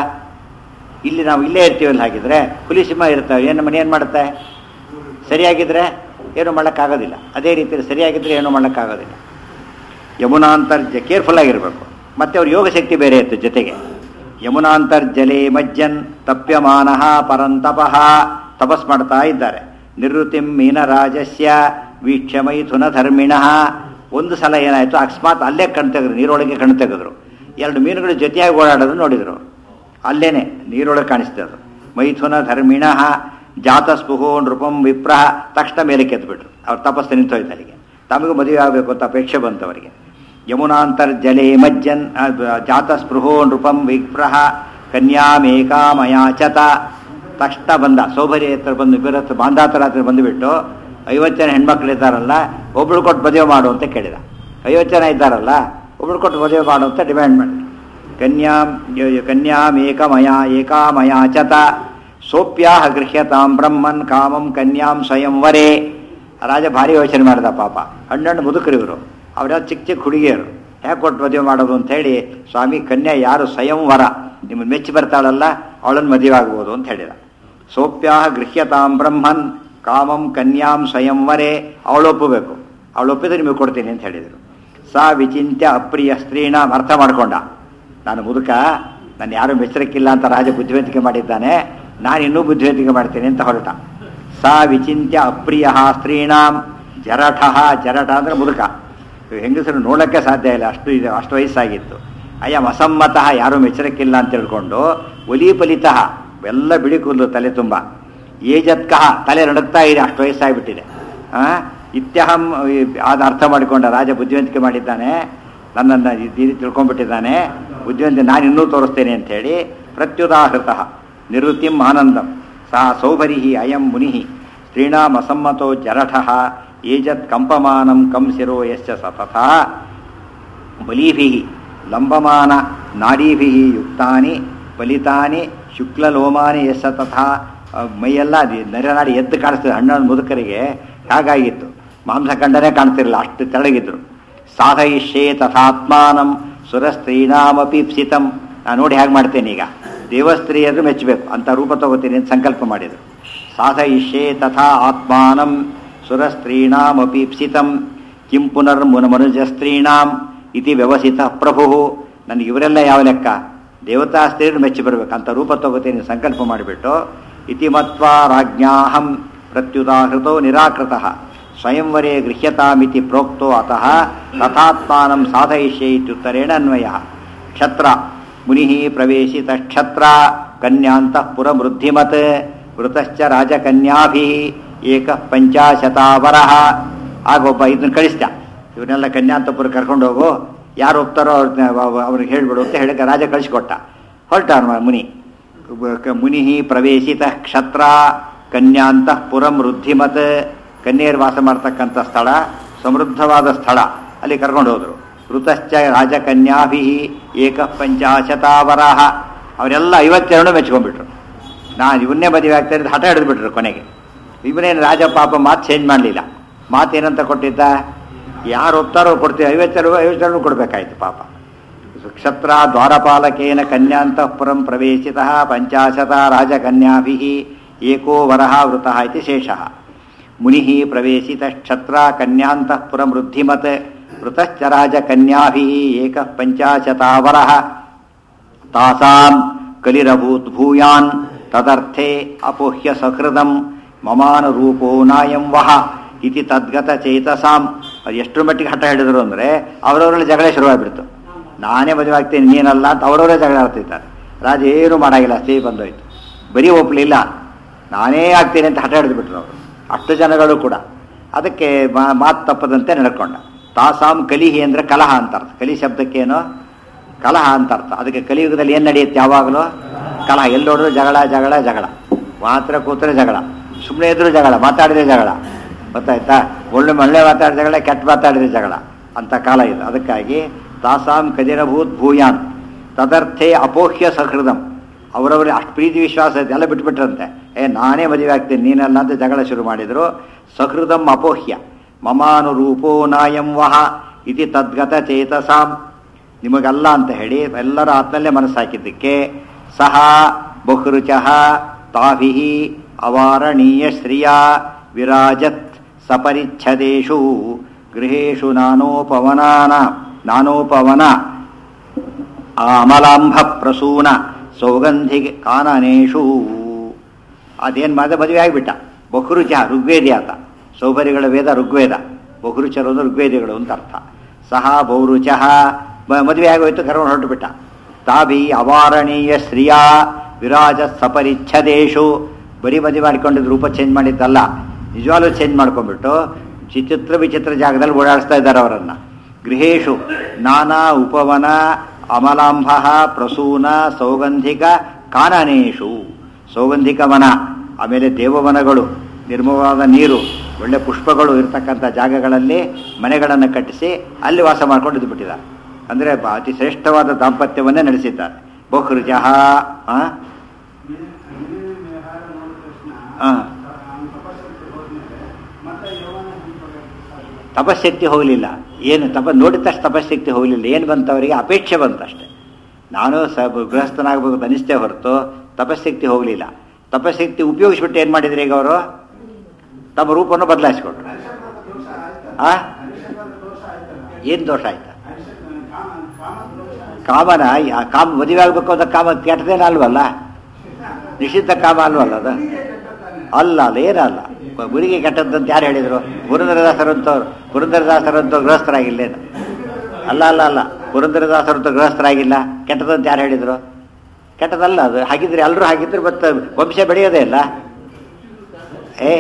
ಇಲ್ಲಿ ನಾವು ಇಲ್ಲೇ ಇರ್ತೀವಲ್ಲ ಹಾಗಿದ್ರೆ ಹುಲಿ ಸಿಂಹ ಇರ್ತವೆ ಏನು ನಮ್ಮನ್ನು ಏನು ಮಾಡುತ್ತೆ ಸರಿಯಾಗಿದ್ರೆ ಏನು ಮಾಡೋಕ್ಕಾಗೋದಿಲ್ಲ ಅದೇ ರೀತಿಯಲ್ಲಿ ಸರಿಯಾಗಿದ್ದರೆ ಏನು ಮಾಡೋಕ್ಕಾಗೋದಿಲ್ಲ ಯಮುನಾಂತರ್ಜ ಕೇರ್ಫುಲ್ ಆಗಿರಬೇಕು ಮತ್ತೆ ಅವ್ರ ಯೋಗ ಶಕ್ತಿ ಬೇರೆ ಇತ್ತು ಜೊತೆಗೆ ಯಮುನಾಂತರ್ಜಲೆ ಮಜ್ಜನ್ ತಪ್ಯಮಾನಃ ಪರಂತಪಃ ತಪಸ್ ಮಾಡ್ತಾ ಇದ್ದಾರೆ ನಿವೃತ್ತಿಂ ಮೀನರಾಜಸ್ಯ ವೀಕ್ಷ್ಯ ಮೈಥುನ ಧರ್ಮಿಣಃ ಒಂದು ಸಲ ಏನಾಯಿತು ಅಕಸ್ಮಾತ್ ಅಲ್ಲೇ ಕಣ್ ತೆಗೆದ್ರು ನೀರೊಳಗೆ ಕಣ್ ತೆಗೆದ್ರು ಎರಡು ಮೀನುಗಳು ಜೊತೆಯಾಗಿ ಓಡಾಡೋದು ನೋಡಿದ್ರು ಅಲ್ಲೇನೆ ನೀರೊಳಗೆ ಕಾಣಿಸ್ತದೆ ಮೈಥುನ ಧರ್ಮಿಣಃ ಜಾತಸ್ಪುಹೋ ನೃಪಂ ವಿಪ್ರಹ ತಕ್ಷಣ ಮೇಲೆ ಕೆದ್ಬಿಟ್ರು ಅವ್ರ ತಪಸ್ಸು ನಿಂತೋಯ್ತು ಅಲ್ಲಿಗೆ ತಮಗೂ ಮದುವೆ ಆಗಬೇಕು ಅಂತ ಅಪೇಕ್ಷೆ ಬಂತು ಅವರಿಗೆ ಯಮುನಾಂತರ್ಜಲೆ ಮಜ್ಜನ್ ಆ, ಜಾತಸ್ಪೃಹೋ ನೃಪಂ ವಿಪ್ರಹ ಕನ್ಯಾಮೇಕಾಮಯಾಚತ ತಕ್ಷಣ ಬಂದ ಸೌಭರ್ಯ ಹತ್ರ ಬಂದು ಇಬ್ಬರ ಹತ್ರ ಬಾಂಧಾತರ ಹತ್ರ ಬಂದುಬಿಟ್ಟು ಐವತ್ತು ಜನ ಹೆಣ್ಮಕ್ಳು ಇದ್ದಾರಲ್ಲ ಒಬ್ಳು ಕೊಟ್ಟು ಮದುವೆ ಮಾಡು ಅಂತ ಕೇಳಿದ ಐವತ್ತು ಜನ ಇದ್ದಾರಲ್ಲ ಒಬ್ಳು ಕೊಟ್ಟು ಮದುವೆ ಮಾಡು ಅಂತ ಡಿಮ್ಯಾಂಡ್ ಮಾಡಿ ಕನ್ಯಾಂ ಕನ್ಯಾಮೇಕಮಯ ಏಕಾಮಯಾಚತ ಸೋಪ್ಯಾಹ ಗೃಹ್ಯತಾಂ ಬ್ರಹ್ಮನ್ ಕಾಮಂ ಕನ್ಯಾಂ ಸ್ವಯಂವರೇ ರಾಜ ಭಾರಿ ಯೋಚನೆ ಮಾಡಿದ ಪಾಪ ಹಣ್ಣಣ್ಣು ಮುದುಕರು ಇವರು ಅವರ ಚಿಕ್ಕ ಚಿಕ್ಕ ಹುಡುಗಿಯರು ಹೇಗೆ ಕೊಟ್ಟು ಮದುವೆ ಮಾಡೋದು ಅಂತ ಹೇಳಿ ಸ್ವಾಮಿ ಕನ್ಯಾ ಯಾರು ಸ್ವಯಂವರ ನಿಮ್ಮನ್ನು ಮೆಚ್ಚಿ ಬರ್ತಾಳಲ್ಲ ಅವಳನ್ನು ಮದುವೆ ಆಗ್ಬೋದು ಅಂತ ಹೇಳಿದ ಸೋಪ್ಯಾಹ ಗೃಹ್ಯತಾಂ ಬ್ರಹ್ಮನ್ ಕಾಮಂ ಕನ್ಯಾಂ ಸ್ವಯಂವರೇ ಅವಳು ಒಪ್ಪಬೇಕು ಅವಳು ಒಪ್ಪಿದ್ರೆ ನಿಮಗೆ ಕೊಡ್ತೀನಿ ಅಂತ ಹೇಳಿದರು ಸಾ ವಿಚಿಂತ್ಯ ಅಪ್ರಿಯ ಸ್ತ್ರೀಣ ಅರ್ಥ ಮಾಡ್ಕೊಂಡ ನಾನು ಮುದುಕ ನಾನು ಯಾರು ಮೆಚ್ಚರಕ್ಕಿಲ್ಲ ಅಂತ ರಾಜ ಬುದ್ಧಿವಂತಿಕೆ ಮಾಡಿದ್ದಾನೆ ನಾನು ಇನ್ನೂ ಬುದ್ಧಿವಂತಿಕೆ ಮಾಡ್ತೇನೆ ಅಂತ ಹೊರಟ ಸಾ ವಿಚಿಂತ್ಯ ಅಪ್ರಿಯ ಸ್ತ್ರೀಣಾಂ ಜರಠ ಜರಠ ಅಂದರೆ ಮುದುಕ ಹೆಂಗಸರು ನೋಡೋಕ್ಕೆ ಸಾಧ್ಯ ಇಲ್ಲ ಅಷ್ಟು ಇದೆ ಅಷ್ಟು ವಯಸ್ಸಾಗಿತ್ತು ಅಯ್ಯ ಅಸಮ್ಮತಃ ಯಾರೂ ಮೆಚ್ಚರಕ್ಕಿಲ್ಲ ಅಂತ ತಿಳ್ಕೊಂಡು ಒಲಿ ಫಲಿತಃ ಎಲ್ಲ ಬಿಳಿ ಕೂದಲು ತಲೆ ತುಂಬ ಏಜತ್ಕಃ ತಲೆ ನಡುತ್ತಾ ಇದೆ ಅಷ್ಟು ವಯಸ್ಸಾಗಿಬಿಟ್ಟಿದೆ ಆ ಇತ್ಯಹಂ ಆದ ಅರ್ಥ ಮಾಡಿಕೊಂಡ ರಾಜ ಬುದ್ಧಿವಂತಿಕೆ ಮಾಡಿದ್ದಾನೆ ನನ್ನನ್ನು ಈ ರೀತಿ ತಿಳ್ಕೊಂಡ್ಬಿಟ್ಟಿದ್ದಾನೆ ಬುದ್ಧಿವಂತ ನಾನು ಇನ್ನೂ ತೋರಿಸ್ತೇನೆ ಅಂತ ಹೇಳಿ ಪ್ರತ್ಯುದಾಹೃತ ನಿವೃತ್ತಿಂ ಆನಂದಂ ಸಾ ಸೌಭರಿ ಅಯಂ ಮುನಿ ಸ್ತ್ರೀಣಾಂ ಅಸಮ್ಮತೋ ಜರಠ ಏಜತ್ ಕಂಪಮಾನಂ ಕಂ ಶಿರೋ ಯಶ್ಚ ಸತತ ಬಲೀಭಿ ಲಂಬಮಾನ ನಾಡೀಭಿ ಯುಕ್ತಾನಿ ಫಲಿತಾನಿ ಶುಕ್ಲಲೋಮಾನಿ ಯಶ ತಥಾ ಆ, ಮೈಯೆಲ್ಲ ಅದು ನರನಾಡಿ ಎದ್ದು ಕಾಣಿಸ್ತದೆ ಹಣ್ಣು ಮುದುಕರಿಗೆ ಹಾಗಾಗಿತ್ತು ಮಾಂಸ ಕಂಡನೇ ಕಾಣ್ತಿರಲಿಲ್ಲ ಅಷ್ಟು ತೆಳಗಿದ್ರು ಸಾಧಯಿಷ್ಯೇ ತಥಾತ್ಮಾನಂ ಸುರಸ್ತ್ರೀಣಾಮಪಿ ಪ್ಸಿತಂ ನಾನು ನೋಡಿ ಹೇಗೆ ಮಾಡ್ತೇನೆ ಈಗ ದೇವಸ್ತ್ರೀಯರು ಮೆಚ್ಚಬೇಕು ಅಂತ ರೂಪ ತಗೋತೀನಿ ಅಂತ ಸಂಕಲ್ಪ ಮಾಡಿದರು ಸಾಧಯಿಷ್ಯೇ ತಥಾ ಆತ್ಮಾನಂ ಸುರಸ್ತ್ರೀಣಾಮಪಿ ಪ್ಸಿತಂ ಕಿಂ ಪುನರ್ ಮುನ ಮನುಜಸ್ತ್ರೀಣಾಂ ಇತಿ ವ್ಯವಸಿತ ಪ್ರಭು ನನಗೆ ಇವರೆಲ್ಲ ಯಾವ ಲೆಕ್ಕ ದೇವತಾ ಸ್ತ್ರೀಯರು ಮೆಚ್ಚಿ ಬರಬೇಕು ಅಂತ ರೂಪ ತಗೋತೀನಿ ಸಂಕಲ್ಪ ಮಾಡಿಬಿಟ್ಟು ಇತಿ ಮತ್ವಾ ರಾಜ್ಞಾಹಂ ಪ್ರತ್ಯುದಾಹೃತೋ ನಿರಾಕೃತಃ ಸ್ವಯಂವರೇ ಗೃಹ್ಯತಾಮಿತಿ ಪ್ರೋಕ್ತೋ ಅತಃ ತಥಾತ್ಮಾನಂ ಸಾಧಯಿಷ್ಯೆ ಇತ್ಯುತ್ತರೇಣ ಅನ್ವಯ ಕ್ಷತ್ರ ಮುನಿ ಪ್ರವೇಶಿತ ಕ್ಷತ್ರ ಕನ್ಯಾಂತಃಪುರ ವೃದ್ಧಿಮತ್ ವೃತಶ್ಚ ರಾಜಕನ್ಯಾಭಿ ಏಕ ಪಂಚಾಶತಾವರ ಆಗ ಒಬ್ಬ ಇದನ್ನ ಕಳಿಸ್ದ ಇವನ್ನೆಲ್ಲ ಕನ್ಯಾಂತಪುರ ಕರ್ಕೊಂಡು ಹೋಗು ಯಾರು ಹೋಗ್ತಾರೋ ಅವ್ರನ್ನ ಅವ್ರಿಗೆ ಹೇಳ್ಬಿಡು ಅಂತ ಹೇಳಿ ರಾಜ ಕಳಿಸ್ಕೊಟ್ಟ ಹೊರಟ ಅವ್ನು ಮುನಿ ಮುನಿ ಪ್ರವೇಶಿತ ಕ್ಷತ್ರ ಕನ್ಯಾಂತಃಪುರಂ ವೃದ್ಧಿಮತ್ ಕನ್ಯೆಯರು ವಾಸ ಮಾಡ್ತಕ್ಕಂಥ ಸ್ಥಳ ಸಮೃದ್ಧವಾದ ಸ್ಥಳ ಅಲ್ಲಿ ಕರ್ಕೊಂಡು ಹೋದರು ಋತಶ್ಚ ರಾಜಕನ್ಯಾಭಿ ಏಕ ಪಂಚಾಶತಾವರಾಹ ಅವರೆಲ್ಲ ಐವತ್ತೆರಡು ಮೆಚ್ಕೊಂಡ್ಬಿಟ್ರು ನಾನು ಇವನ್ನೇ ಮದುವೆ ಆಗ್ತಾ ಇರೋದು ಹಠ ಹಿಡಿದ್ಬಿಟ್ರು ಕೊನೆಗೆ ಇವನೇನು ರಾಜ ಪಾಪ ಮಾತು ಚೇಂಜ್ ಮಾಡಲಿಲ್ಲ ಮಾತೇನಂತ ಕೊಟ್ಟಿದ್ದ ಯಾರು ಒಪ್ತಾರೋ ಕೊಡ್ತೀವಿ ಐವತ್ತೆರಡು ಐವತ್ತೆರಡು ಕೊಡಬೇಕಾಯ್ತು ಪಾಪ ಕ್ಷತ್ರ ದ್ವಾರಪಾಲಕೇನ ಕನ್ಯಾಂತಃಪುರಂ ಪ್ರವೇಶಿತ ಪಂಚಾಶತ ರಾಜಕನ್ಯಾಭಿ ಏಕೋ ವರಹ ವೃತಃ ಇತಿ ಶೇಷಃ ಮುನಿ ಪ್ರವೇಶಿತ ಕ್ಷತ್ರ ಕನ್ಯಾಂತಃಪುರಂ ವೃದ್ಧಿಮತ್ ವೃತಶ್ಚ ರಾಜಕನ್ಯಾಭಿ ಏಕ ಪಂಚಾಶತಾವರಃ ತಾಸಾಂ ಕಲಿರಭೂತ್ ಭೂಯಾನ್ ತದರ್ಥೆ ಅಪೋಹ್ಯ ಸಹೃದಂ ಮಮಾನುರೂಪೋ ನಾಯಂ ವಹ ಇತಿ ತದ್ಗತ ಚೇತಸಾಂ ಅದು ಎಷ್ಟರ ಮಟ್ಟಿಗೆ ಹಠ ಹಿಡಿದ್ರು ಅಂದರೆ ಅವರವರಲ್ಲಿ ಜಗಳ ಶುರುವಾಗ್ಬಿಡ್ತು ನಾನೇ ಮದುವೆ ಆಗ್ತೀನಿ ನೀನಲ್ಲ ಅಂತ ಅವರವರೇ ಜಗಳ ಆಡ್ತಿದ್ದಾರೆ ರಾಜ ಏನು ಮಾಡಾಗಿಲ್ಲ ಅಷ್ಟೇ ಬಂದೋಯ್ತು ಬರೀ ಒಪ್ಪಲಿಲ್ಲ ನಾನೇ ಆಗ್ತೀನಿ ಅಂತ ಹಠ ಹಿಡಿದ್ಬಿಟ್ರು ಅವರು ಅಷ್ಟು ಜನಗಳು ಕೂಡ ಅದಕ್ಕೆ ಮಾ- ಮಾತು ತಪ್ಪದಂತೆ ನಡ್ಕೊಂಡ ತಾಸಾಂ ಕಲಿಹಿ ಅಂದರೆ ಕಲಹ ಅಂತ ಅರ್ಥ ಕಲಿ ಶಬ್ದಕ್ಕೇನು ಕಲಹ ಅಂತ ಅರ್ಥ ಅದಕ್ಕೆ ಕಲಿಯುಗದಲ್ಲಿ ಏನು ನಡೆಯುತ್ತೆ ಯಾವಾಗಲೂ ಕಲಹ ಎಲ್ಲಿ ನೋಡಿದ್ರು ಜಗಳ ಜಗಳ ಜಗಳ ಮಾತ್ರ ಕೂತ್ರೆ ಜಗಳ ಸುಮ್ಮನೆ ಇದ್ರು ಜಗಳ ಮಾತಾಡಿದ್ರೆ ಜಗಳ ಗೊತ್ತಾಯ್ತಾ ಒಳ್ಳೆ ಒಳ್ಳೆ ಮಾತಾಡಿದ ಜಗಳ ಕೆಟ್ಟ ಮಾತಾಡಿದ ಜಗಳ ಅಂತ ಕಾಲ ಇದು ಅದಕ್ಕಾಗಿ ತಾಸಾಂ ಕದಿರಭೂತ್ ಭೂಯಾನ್ ತದರ್ಥೆ ಅಪೋಹ್ಯ ಸಹೃದಂ ಅವರವರಿಗೆ ಅಷ್ಟು ಪ್ರೀತಿ ವಿಶ್ವಾಸ ಇದೆ ಎಲ್ಲ ಬಿಟ್ಬಿಟ್ರಂತೆ ಏ ನಾನೇ ಮದುವೆ ಆಗ್ತೀನಿ ನೀನಲ್ಲ ಅಂತ ಜಗಳ ಶುರು ಮಾಡಿದ್ರು ಸಹೃದಂ ಅಪೋಹ್ಯ ಮಮಾನುರೂಪೋ ನಾಯಂ ವಹ ಇತಿ ತದ್ಗತ ಚೇತಸಾಂ ನಿಮಗಲ್ಲ ಅಂತ ಹೇಳಿ ಎಲ್ಲರ ಆತ್ಮಲ್ಲೇ ಮನಸ್ಸು ಹಾಕಿದ್ದಕ್ಕೆ ಸಹ ಬಹುರುಚಃ ತಾಭಿ ಅವಾರಣೀಯ ಶ್ರಿಯ ವಿರಾಜತ್ ಸಪರಿಚ್ಛದೇಶು ಗೃಹೇಶು ನಾನೋಪವನಾನ ನಾನೋಪವನ ಅಮಲಾಂಭ ಪ್ರಸೂನ ಸೌಗಂಧಿ ಕಾನನೇಶು ಅದೇನು ಮಾಡಿದ ಮದುವೆ ಆಗಿಬಿಟ್ಟ ಬಹುರುಚ ಋಗ್ವೇದಿ ಆತ ಸೌಭರಿಗಳ ವೇದ ಋಗ್ವೇದ ಬಹುರುಚರು ಅಂದ್ರೆ ಋಗ್ವೇದಿಗಳು ಅಂತ ಅರ್ಥ ಸಹ ಬಹುರುಚ ಮದುವೆ ಆಗೋಯ್ತು ಕರ್ಕೊಂಡು ಹೊರಟುಬಿಟ್ಟ ತಾಭಿ ಅವಾರಣೀಯ ಶ್ರಿಯಾ ವಿರಾಜ ಸಪರಿಚ್ಛದೇಶು ಬರೀ ಮದುವೆ ಮಾಡಿಕೊಂಡಿದ್ದು ರೂಪ ಚೇಂಜ್ ಮಾಡಿದ್ದಲ್ಲ ನಿಜವಾಗ್ಲೂ ಚೇಂಜ್ ಮಾಡ್ಕೊಂಡ್ಬಿಟ್ಟು ಚಿತ್ರ ವಿಚಿತ್ರ ಜಾಗದಲ್ಲಿ ಓಡಾಡಿಸ್ತಾ ಇದ್ದಾರೆ ಅವರನ್ನು ಗೃಹೇಶು ನಾನಾ ಉಪವನ ಅಮಲಾಂಭ ಪ್ರಸೂನ ಸೌಗಂಧಿಕ ಕಾನನೇಶು ಸೌಗಂಧಿಕ ವನ ಆಮೇಲೆ ದೇವವನಗಳು ನಿರ್ಮಲವಾದ ನೀರು ಒಳ್ಳೆ ಪುಷ್ಪಗಳು ಇರತಕ್ಕಂಥ ಜಾಗಗಳಲ್ಲಿ ಮನೆಗಳನ್ನು ಕಟ್ಟಿಸಿ ಅಲ್ಲಿ ವಾಸ ಮಾಡ್ಕೊಂಡು ಇದ್ದು ಬಿಟ್ಟಿದ್ದಾರೆ ಅಂದರೆ ಅತಿ ಶ್ರೇಷ್ಠವಾದ ದಾಂಪತ್ಯವನ್ನೇ ನಡೆಸಿದ್ದಾರೆ ಬಹುರುಜಃ ಆ? ಆ. ತಪಶಕ್ತಿ ಹೋಗಲಿಲ್ಲ ಏನು ತಪ ನೋಡಿದ ತಕ್ಷಣ ತಪಶಕ್ತಿ ಹೋಗಲಿಲ್ಲ ಏನು ಬಂತು ಅವರಿಗೆ ಅಪೇಕ್ಷೆ ಬಂತಷ್ಟೆ ನಾನು ಸ ಗೃಹಸ್ಥನಾಗಬೇಕು ಅಂತ ಅನಿಸ್ತೇ ಹೊರತು ತಪಶಕ್ತಿ ಹೋಗಲಿಲ್ಲ ತಪಶಕ್ತಿ ಉಪಯೋಗಿಸ್ಬಿಟ್ಟು ಏನು ಮಾಡಿದ್ರು ಈಗ ಅವರು ತಮ್ಮ ರೂಪವನ್ನು ಬದಲಾಯಿಸ್ಕೊಂಡ್ರು ಆ ಏನು ದೋಷ ಆಯ್ತಾ ಕಾಮನ ಯಾ- ಕಾಮ ಮದುವೆ ಆಗಬೇಕು ಅಂತ ಕಾಮ ಕೆಟ್ಟದೇನ ಅಲ್ವಲ್ಲ ನಿಷಿದ್ಧ ಕಾಮ ಅಲ್ವಲ್ಲ ಅದು ಅಲ್ಲ ಅಲ್ಲ ಏನಲ್ಲ ಗುರಿಗೆ ಕೆಟ್ಟದ್ದಂತ ಯಾರು ಹೇಳಿದ್ರು ಪುರಂದರದಾಸರಂತವ್ರು ಪುರಂದರದಾಸರಂತವ್ರು ಗೃಹಸ್ಥರಾಗಿಲ್ಲೇನು ಅಲ್ಲ ಅಲ್ಲ ಅಲ್ಲ ಪುರಂದರದಾಸರಂತ ಗೃಹಸ್ಥರಾಗಿಲ್ಲ ಕೆಟ್ಟದಂತ ಯಾರು ಹೇಳಿದ್ರು ಕೆಟ್ಟದಲ್ಲ ಅದು ಹಾಗಿದ್ರೆ ಎಲ್ಲರೂ ಹಾಗಿದ್ರೆ ಮತ್ತೆ ವಂಶ ಬೆಳೆಯೋದೇ ಇಲ್ಲ ಏ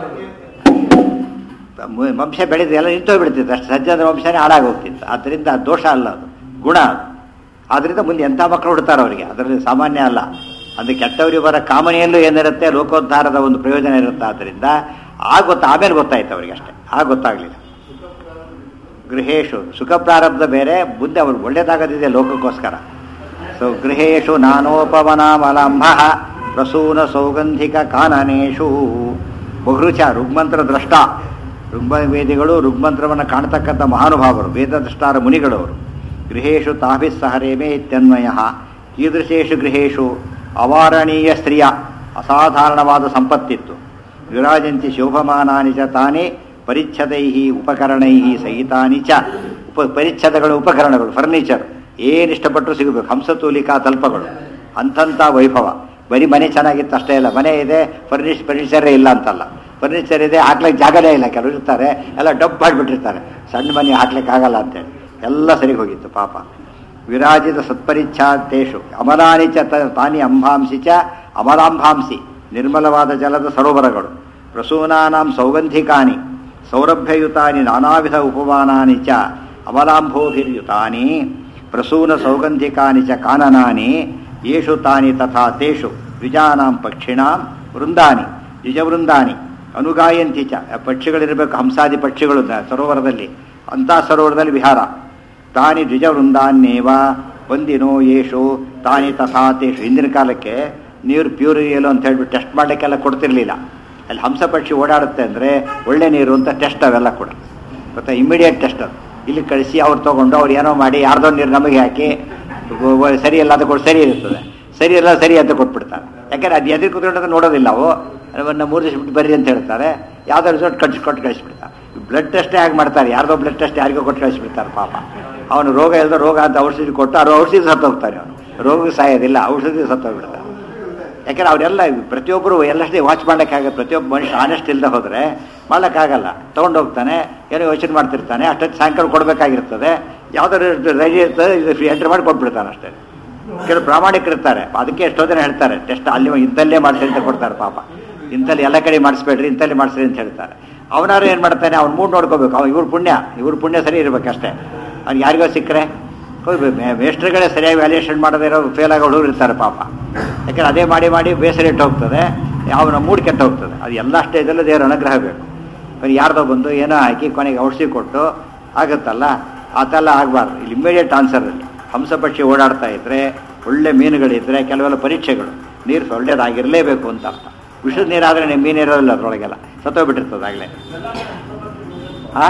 ಮ- ವಂಶ ಬೆಳೆದು ಎಲ್ಲ ನಿಂತೋಗ್ಬಿಡ್ತಿತ್ತು ಅಷ್ಟು ಸಜ್ಜನ ವಂಶನೇ ಹಾಳಾಗೋಗ್ತಿತ್ತು ಆದ್ದರಿಂದ ಅದು ದೋಷ ಅಲ್ಲ ಅದು ಗುಣ ಅದು ಆದ್ದರಿಂದ ಮುಂದೆ ಎಂಥ ಮಕ್ಕಳು ಹುಡ್ತಾರೆ ಅವರಿಗೆ ಅದರಲ್ಲಿ ಸಾಮಾನ್ಯ ಅಲ್ಲ ಅದು ಕೆಟ್ಟವರಿಗೆ ಬರೋ ಕಾಮನೆಯಲ್ಲೂ ಏನಿರುತ್ತೆ ಲೋಕೋದ್ಧಾರದ ಒಂದು ಪ್ರಯೋಜನ ಇರುತ್ತೆ ಆದ್ದರಿಂದ ಆಗ ಗೊತ್ತಾ ಆಮೇಲೆ ಗೊತ್ತಾಯ್ತು ಅವರಿಗೆ ಅಷ್ಟೇ ಆಗ ಗೊತ್ತಾಗಲಿಲ್ಲ ಗೃಹೇಶು ಸುಖ ಪ್ರಾರಬ್ಧ ಬೇರೆ ಮುಂದೆ ಅವ್ರು ಒಳ್ಳೇದಾಗದಿದೆ ಲೋಕಕ್ಕೋಸ್ಕರ ಸೊ ಗೃಹೇಶು ನಾನೋಪವನಾಮಲಂಭ ಪ್ರಸೂನ ಸೌಗಂಧಿಕ ಕಾನನೇಶು ಬಹುರುಚ ಋಗ್ಮಂತ್ರ ದ್ರಷ್ಟ ಋಗ್ವೇದಿಗಳು ಋಗ್ಮಂತ್ರವನ್ನು ಕಾಣ್ತಕ್ಕಂಥ ಮಹಾನುಭಾವರು ವೇದದ್ರಷ್ಟಾರ ಮುನಿಗಳವರು ಗೃಹೇಶು ತಾಭಿಸ್ಸಹರೇಮೇ ಇತ್ಯನ್ವಯ ಈದೃಶೇಷು ಗೃಹೇಶು ಅವಾರಣೀಯ ಸ್ತ್ರೀಯ ಅಸಾಧಾರಣವಾದ ಸಂಪತ್ತಿತ್ತು ವಿರಾಜಂತಿ ಶೋಭಮಾನಾನಿ ಚ ತಾನೇ ಪರಿಚ್ಛದೈ ಉಪಕರಣೈ ಸಹಿತಾನಿ ಚ ಉಪ ಪರಿಚ್ಛದಗಳು ಉಪಕರಣಗಳು ಫರ್ನಿಚರ್ ಏನು ಇಷ್ಟಪಟ್ಟರು ಸಿಗಬೇಕು ಹಂಸತೂಲಿಕಾ ತಲ್ಪಗಳು ಅಂಥಂಥ ವೈಭವ ಬರೀ ಮನೆ ಚೆನ್ನಾಗಿತ್ತು ಅಷ್ಟೇ ಇಲ್ಲ ಮನೆ ಇದೆ ಫರ್ನಿಶ್ ಫರ್ನಿಚರೇ ಇಲ್ಲ ಅಂತಲ್ಲ ಫರ್ನಿಚರ್ ಇದೆ ಹಾಕ್ಲಿಕ್ಕೆ ಜಾಗನೇ ಇಲ್ಲ ಕೆಲವರು ಇರ್ತಾರೆ ಎಲ್ಲ ಡಬ್ ಮಾಡಿಬಿಟ್ಟಿರ್ತಾರೆ ಸಣ್ಣ ಮನೆ ಹಾಕ್ಲಿಕ್ಕೆ ಆಗಲ್ಲ ಅಂತೇಳಿ ಎಲ್ಲ ಸರಿ ಹೋಗಿತ್ತು ಪಾಪ ವಿರಾಜಿತ ಸತ್ಪರಿಚ್ಛಾತೇಶು ಅಮಲಾನಿ ಚ ತ- ತಾನಿ ಅಂಬಾಂಸಿ ಚ ಅಮಲಾಂಬಾಂಸಿ ನಿರ್ಮಲವಾದ ಜಲದ ಸರೋವರಗಳು ಪ್ರಸೂನಾನಾಂ ಸೌಗಂಧಿಕಾನಿ ಸೌರಭ್ಯಯುತಾನಿ ನಾನಾವಿಧ ಉಪಮಾನಾನಿ ಚ ಅಮಲಾಂಭೋಭಿರ್ಯುತಾನಿ ಪ್ರಸೂನ ಸೌಗಂಧಿಕಾನಿ ಚ ಕಾನನಾನಿ ಯೇಷು ತಾನಿ ತಥಾ ತೇಷು ದ್ವಿಜಾನಾಂ ಪಕ್ಷಿಣಾಂ ವೃಂದಾನಿ ದ್ವಿಜವೃಂದಾನಿ ಅನುಗಾಯಂತಿ ಚ ಆ ಪಕ್ಷಿಗಳಿರಬೇಕು ಹಂಸಾದಿ ಪಕ್ಷಿಗಳು ದ- ಸರೋವರದಲ್ಲಿ ಅಂಥ ಸರೋವರದಲ್ಲಿ ವಿಹಾರ ತಾನಿ ದ್ವಿಜವೃಂದಾನ್ನೇವ ಬಂದಿನೋ ಯೇಷು ತಾನಿ ತಥಾ ತೇಷು ಹಿಂದಿನ ಕಾಲಕ್ಕೆ ನೀರು ಪ್ಯೂರ್ ಇದೆಯಲ್ಲೋ ಅಂತ ಹೇಳ್ಬಿಟ್ಟು ಟೆಸ್ಟ್ ಮಾಡಲಿಕ್ಕೆಲ್ಲ ಕೊಡ್ತಿರ್ಲಿಲ್ಲ ಅಲ್ಲಿ ಹಂಸ ಪಕ್ಷಿ ಓಡಾಡುತ್ತೆ ಅಂದರೆ ಒಳ್ಳೆ ನೀರು ಅಂತ ಟೆಸ್ಟ್ ಅವೆಲ್ಲ ಕೂಡ ಗೊತ್ತಾ ಇಮಿಡಿಯೇಟ್ ಟೆಸ್ಟ್ ಅದು ಇಲ್ಲಿ ಕಳಿಸಿ ಅವ್ರು ತೊಗೊಂಡು ಅವ್ರು ಏನೋ ಮಾಡಿ ಯಾರ್ದೋ ನೀರು ನಮಗೆ ಹಾಕಿ ಗೊ- ಗೊ- ಸರಿ ಇಲ್ಲ ಅಂತ ಕೊಟ್ಟು ಸರಿ ಇರ್ತದೆ ಸರಿ ಇಲ್ಲ ಸರಿ ಅಂತ ಕೊಟ್ಬಿಡ್ತಾರೆ ಯಾಕಂದ್ರೆ ಅದು ಎದುರು ಕೂತ್ಕೊಂಡಂತ ನೋಡೋದಿಲ್ಲ ಅವು ಅವನ್ನ ಮೂರು ದಿವಸ ಬಿಟ್ಟು ಬರ್ರಿ ಅಂತ ಹೇಳ್ತಾರೆ ಯಾವುದೋ ರಿಸಲ್ಟ್ ಕಟ್ಸಿ ಕೊಟ್ಟು ಕಳಿಸ್ಬಿಡ್ತಾರೆ ಬ್ಲಡ್ ಟೆಸ್ಟೇ ಆಗಿ ಮಾಡ್ತಾರೆ ಯಾರ್ದೋ ಬ್ಲಡ್ ಟೆಸ್ಟ್ ಯಾರಿಗೋ ಕೊಟ್ಟು ಕಳಿಸ್ಬಿಡ್ತಾರೆ ಪಾಪ ಅವನು ರೋಗ ಇಲ್ಲದ ರೋಗ ಅಂತ ಔಷಧಿ ಕೊಟ್ಟು ಅವ್ರು ಔಷಧಿ ಸತ್ತೋಗ್ತಾನೆ ಅವನು ರೋಗಕ್ಕೆ ಸಾಯೋದಿಲ್ಲ ಔಷಧಿ ಸತ್ತೋಗ್ಬಿಡ್ತಾನೆ ಯಾಕಂದ್ರೆ ಅವರೆಲ್ಲ ಪ್ರತಿಯೊಬ್ಬರು ಎಲ್ಲಷ್ಟೇ ವಾಚ್ ಮಾಡೋಕ್ಕಾಗಲ್ಲ ಪ್ರತಿಯೊಬ್ಬ ಮನುಷ್ಯ ಆನೆಸ್ಟ್ ಇಲ್ಲದೆ ಹೋದರೆ ಮಾಡೋಕ್ಕಾಗಲ್ಲ ತೊಗೊಂಡು ಹೋಗ್ತಾನೆ ಏನೋ ಯೋಚನೆ ಮಾಡ್ತಿರ್ತಾನೆ ಅಷ್ಟೊತ್ತು ಸಾಯಂಕಾಲ ಕೊಡಬೇಕಾಗಿರ್ತದೆ ಯಾವ್ದಾದ್ರು ರೆಡಿ ಇರ್ತದೆ ಇದು ಎಂಟ್ರಿ ಮಾಡಿ ಕೊಟ್ಬಿಡ್ತಾನೆ ಅಷ್ಟೇ ಕೆಲವು ಪ್ರಾಮಾಣಿಕರಿರ್ತಾರೆ ಅದಕ್ಕೆ ಎಷ್ಟೋ ಜನ ಹೇಳ್ತಾರೆ ಟೆಸ್ಟ್ ಅಲ್ಲಿ ಇಂಥಲ್ಲೇ ಮಾಡಿಸಿ ಅಂತ ಕೊಡ್ತಾರೆ ಪಾಪ ಇಂಥಲ್ಲಿ ಎಲ್ಲ ಕಡೆ ಮಾಡಿಸ್ಬೇಡ್ರಿ ಇಂಥಲ್ಲಿ ಮಾಡಿಸ್ರಿ ಅಂತ ಹೇಳ್ತಾರೆ ಅವನಾರು ಏನು ಮಾಡ್ತಾನೆ ಅವ್ನು ಮೂಡ್ ನೋಡ್ಕೋಬೇಕು ಅವ್ನು ಇವ್ರ ಪುಣ್ಯ ಇವ್ರ ಪುಣ್ಯ ಸರಿ ಇರ್ಬೇಕಷ್ಟೇ ಅವ್ನು ಯಾರಿಗೋ ಸಿಕ್ಕರೆ ಮೇಸ್ಟ್ರುಗಳೇ ಸರಿಯಾಗಿ ವ್ಯಾಲ್ಯೂಯೇಷನ್ ಮಾಡದೇ ಇರೋ ಫೇಲ್ ಆಗೋ ಹುಡುಗರು ಇರ್ತಾರೆ ಪಾಪ ಯಾಕಂದ್ರೆ ಅದೇ ಮಾಡಿ ಮಾಡಿ ಬೇಸರ ಇಟ್ಟು ಹೋಗ್ತದೆ ಅವನ ಮೂಡ್ ಕೆಟ್ಟ ಹೋಗ್ತದೆ ಅದು ಎಲ್ಲ ಸ್ಟೇಜಲ್ಲೂ ದೇವರ ಅನುಗ್ರಹ ಬೇಕು ಬರೀ ಯಾರ್ದೋ ಬಂದು ಏನೋ ಹಾಕಿ ಕೊನೆಗೆ ಔಷಧಿ ಕೊಟ್ಟು ಆಗುತ್ತಲ್ಲ ಆ ಥರ ಆಗಬಾರ್ದು ಇಲ್ಲಿ ಇಮಿಡಿಯೇಟ್ ಆನ್ಸರಲ್ಲಿ ಹಂಸಪಕ್ಷಿ ಓಡಾಡ್ತಾ ಇದ್ರೆ ಒಳ್ಳೆ ಮೀನುಗಳಿದ್ರೆ ಕೆಲವೆಲ್ಲ ಪರೀಕ್ಷೆಗಳು ನೀರು ಒಳ್ಳೇದಾಗಿರಲೇಬೇಕು ಅಂತ ಅರ್ಥ ವಿಷದ ನೀರಾದರೆ ಮೀನು ಇರೋದಿಲ್ಲ ಅದರೊಳಗೆಲ್ಲ ಸತ್ತೋಗ್ಬಿಟ್ಟಿರ್ತದೆ ಆಗಲೇ ಆ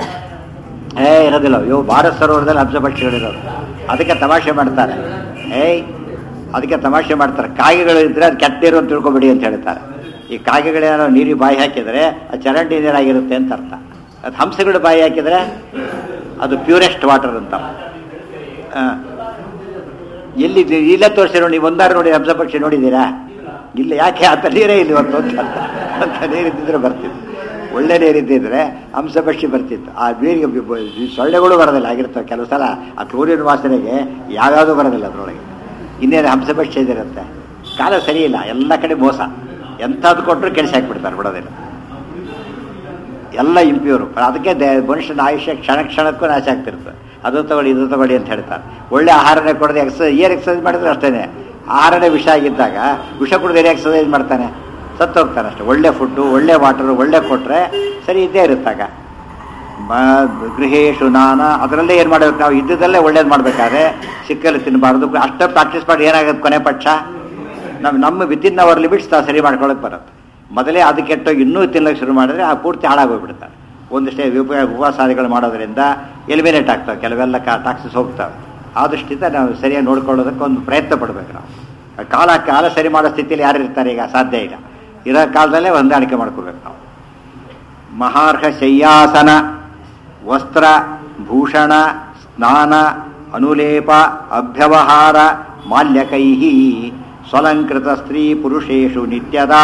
ಏ ಇರೋದಿಲ್ಲ ಇವು ಭಾರತ ಸರೋವರದಲ್ಲಿ ಹಂಸಪಕ್ಷಿಗಳಿರೋದು ಅದಕ್ಕೆ ತಮಾಷೆ ಮಾಡ್ತಾರೆ ಏಯ್ ಅದಕ್ಕೆ ತಮಾಷೆ ಮಾಡ್ತಾರೆ ಕಾಯಿಗಳು ಇದ್ರೆ ಅದು ಕೆಟ್ಟ ನೀರು ಅಂತ ತಿಳ್ಕೊಬೇಡಿ ಅಂತ ಹೇಳ್ತಾರೆ ಈ ಕಾಗೆಗಳೇನೋ ನೀರಿಗೆ ಬಾಯಿ ಹಾಕಿದರೆ ಅದು ಚರಂಡಿ ನೀರಾಗಿರುತ್ತೆ ಅಂತ ಅರ್ಥ ಅದು ಹಂಸಗಳು ಬಾಯಿ ಹಾಕಿದರೆ ಅದು ಪ್ಯೂರೆಸ್ಟ್ ವಾಟರ್ ಅಂತ ಆ. ಎಲ್ಲಿ ಇಲ್ಲ ತೋರಿಸಿರೋ ನೀವು ಒಂದಾರು ನೋಡಿ ಹಂಸ ಪಕ್ಷಿ ನೋಡಿದ್ದೀರಾ ಇಲ್ಲ ಯಾಕೆ ಆತ ನೀರೇ ಇಲ್ಲಿ ಇವತ್ತು ಅಂತ ಅಂತ ನೀರಿದ್ದಿದ್ರೆ ಬರ್ತಿತ್ತು ಒಳ್ಳೆ ನೀರಿದ್ದಿದ್ರೆ ಹಂಸ ಪಕ್ಷಿ ಬರ್ತಿತ್ತು ಆ ನೀರಿಗೆ ಬಿ- ಬ- ಈ ಸೊಳ್ಳೆಗಳು ಬರೋದಿಲ್ಲ ಆಗಿರ್ತವೆ ಕೆಲವು ಸಲ ಆ ಕ್ಲೋರಿನ್ ವಾಸನೆಗೆ ಯಾವ್ಯಾವುದೂ ಬರೋದಿಲ್ಲ ಅದರೊಳಗೆ ಇನ್ನೇನು ಹಂಸ ಪಕ್ಷಿ ಇದಿರುತ್ತೆ ಕಾಲ ಸರಿ ಇಲ್ಲ ಎಲ್ಲ ಕಡೆ ಮೋಸ ಎಂಥದ್ದು ಕೊಟ್ಟರು ಕೆಡಿಸಿ ಹಾಕ್ಬಿಡ್ತಾರೆ ಬಿಡೋದಿಲ್ಲ ಎಲ್ಲ ಇಂಪ್ಯೂರು ಅದಕ್ಕೆ ದೇ ಮನುಷ್ಯನ ಆಯುಷ್ಯ ಕ್ಷಣ ಕ್ಷಣಕ್ಕೂ ನಾಶ ಆಗ್ತಿರ್ತದೆ ಅದು ತಗೊಳ್ಳಿ ಇದು ತಗೊಳ್ಳಿ ಅಂತ ಹೇಳ್ತಾರೆ ಒಳ್ಳೆ ಆಹಾರನೇ ಕೊಡದೆ ಎಕ್ಸಸೈಸ್ ಏನು ಎಕ್ಸಸೈಸ್ ಮಾಡಿದ್ರೆ ಅಷ್ಟೇ ಆಹಾರನೇ ವಿಷ ಆಗಿದ್ದಾಗ ವಿಷ ಕುಡಿದ್ರೆ ಏನು ಎಕ್ಸಸೈಸ್ ಮಾಡ್ತಾನೆ ಸತ್ತು ಹೋಗ್ತಾನೆ ಅಷ್ಟೇ ಒಳ್ಳೆ ಫುಡ್ಡು ಒಳ್ಳೆ ವಾಟರು ಒಳ್ಳೆ ಕೊಟ್ಟರೆ ಸರಿ ಇದ್ದೇ ಇರುತ್ತಾಗ ಮ- ಗೃಹೇಶು ನಾನ ಅದರಲ್ಲೇ ಏನು ಮಾಡಬೇಕು ನಾವು ಇದ್ದದಲ್ಲೇ ಒಳ್ಳೇದು ಮಾಡಬೇಕಾದ್ರೆ ಸಿಕ್ಕಲ್ಲಿ ತಿನ್ನಬಾರ್ದು ಅಷ್ಟೇ ಪ್ರಾಕ್ಟೀಸ್ ಮಾಡಿ ಏನಾಗುತ್ತೆ ಕೊನೆ ಪಕ್ಷ ನಮ್ಮ ನಮ್ಮ ವಿತಿನ್ ಅವರ್ ಲಿಮಿಟ್ಸ್ ನಾವು ಸರಿ ಮಾಡ್ಕೊಳಕ್ಕೆ ಬರುತ್ತೆ ಮೊದಲೇ ಅದು ಕೆಟ್ಟೋಗಿ ಇನ್ನೂ ತಿನ್ನಕ್ಕೆ ಶುರು ಮಾಡಿದ್ರೆ ಆ ಪೂರ್ತಿ ಹಾಳಾಗೋಗ್ಬಿಡ್ತಾರೆ ಒಂದಿಷ್ಟೇ ಉಪ ಉಪವಾಸಾದಿಗಳು ಮಾಡೋದ್ರಿಂದ ಎಲಿಮಿನೇಟ್ ಆಗ್ತವೆ ಕೆಲವೆಲ್ಲ ಕಾ ಟಾಕ್ಸಿಸ್ ಹೋಗ್ತವೆ ಆ ದೃಷ್ಟಿಯಿಂದ ನಾವು ಸರಿಯಾಗಿ ನೋಡ್ಕೊಳ್ಳೋದಕ್ಕೆ ಒಂದು ಪ್ರಯತ್ನ ಪಡಬೇಕು ನಾವು ಆ ಕಾಲ ಕಾಲ ಸರಿ ಮಾಡೋ ಸ್ಥಿತಿಯಲ್ಲಿ ಯಾರು ಇರ್ತಾರೆ ಈಗ ಸಾಧ್ಯ ಇಲ್ಲ ಇರೋ ಕಾಲದಲ್ಲೇ ಹೊಂದಾಣಿಕೆ ಮಾಡ್ಕೋಬೇಕು ನಾವು ಮಹಾರ್ಹ ಶಯ್ಯಾಸನ ವಸ್ತ್ರ ಭೂಷಣ ಸ್ನಾನ ಅನುಲೇಪ ಅಭ್ಯವಹಾರ ಮಾಲ್ಯಕೈ ಸ್ವಲಂಕೃತ ಸ್ತ್ರೀ ಪುರುಷೇಷು ನಿತ್ಯದ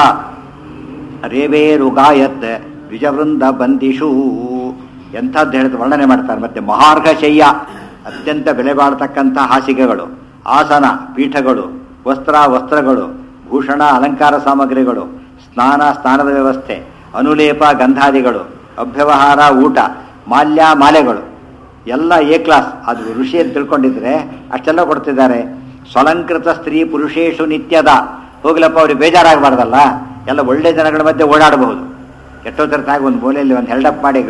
ರೇವೇರುಗಾಯತ್ ದ್ವಿಜವೃಂದ ಬಂದಿಷು ಎಂಥದ್ದು ಹೇಳಿದ ವರ್ಣನೆ ಮಾಡ್ತಾರೆ ಮತ್ತೆ ಮಹಾರ್ಘ ಶಯ್ಯ ಅತ್ಯಂತ ಬೆಲೆ ಬಾಳ್ತಕ್ಕಂಥ ಹಾಸಿಗೆಗಳು ಆಸನ ಪೀಠಗಳು ವಸ್ತ್ರ ವಸ್ತ್ರಗಳು ಭೂಷಣ ಅಲಂಕಾರ ಸಾಮಗ್ರಿಗಳು ಸ್ನಾನ ಸ್ನಾನದ ವ್ಯವಸ್ಥೆ ಅನುಲೇಪ ಗಂಧಾದಿಗಳು ಅಭ್ಯವಹಾರ ಊಟ ಮಾಲ್ಯ ಮಾಲೆಗಳು ಎಲ್ಲ ಎ ಕ್ಲಾಸ್ ಅದು ಋಷಿ ಅಂತ ತಿಳ್ಕೊಂಡಿದ್ರೆ ಅಷ್ಟೆಲ್ಲ ಕೊಡ್ತಿದ್ದಾರೆ ಸ್ವಲಂಕೃತ ಸ್ತ್ರೀ ಪುರುಷೇಶು ನಿತ್ಯದ ಹೋಗ್ಲಪ್ಪ ಅವ್ರಿಗೆ ಬೇಜಾರಾಗಬಾರ್ದಲ್ಲ ಎಲ್ಲ ಒಳ್ಳೆ ಜನಗಳ ಮಧ್ಯೆ ಓಡಾಡಬಹುದು ಕೆಟ್ಟೋ ತರತಾಗಿ ಒಂದು ಮೂಲೆಯಲ್ಲಿ ಒಂದು ಹೆಲ್ಡಪ್ ಮಾಡಿ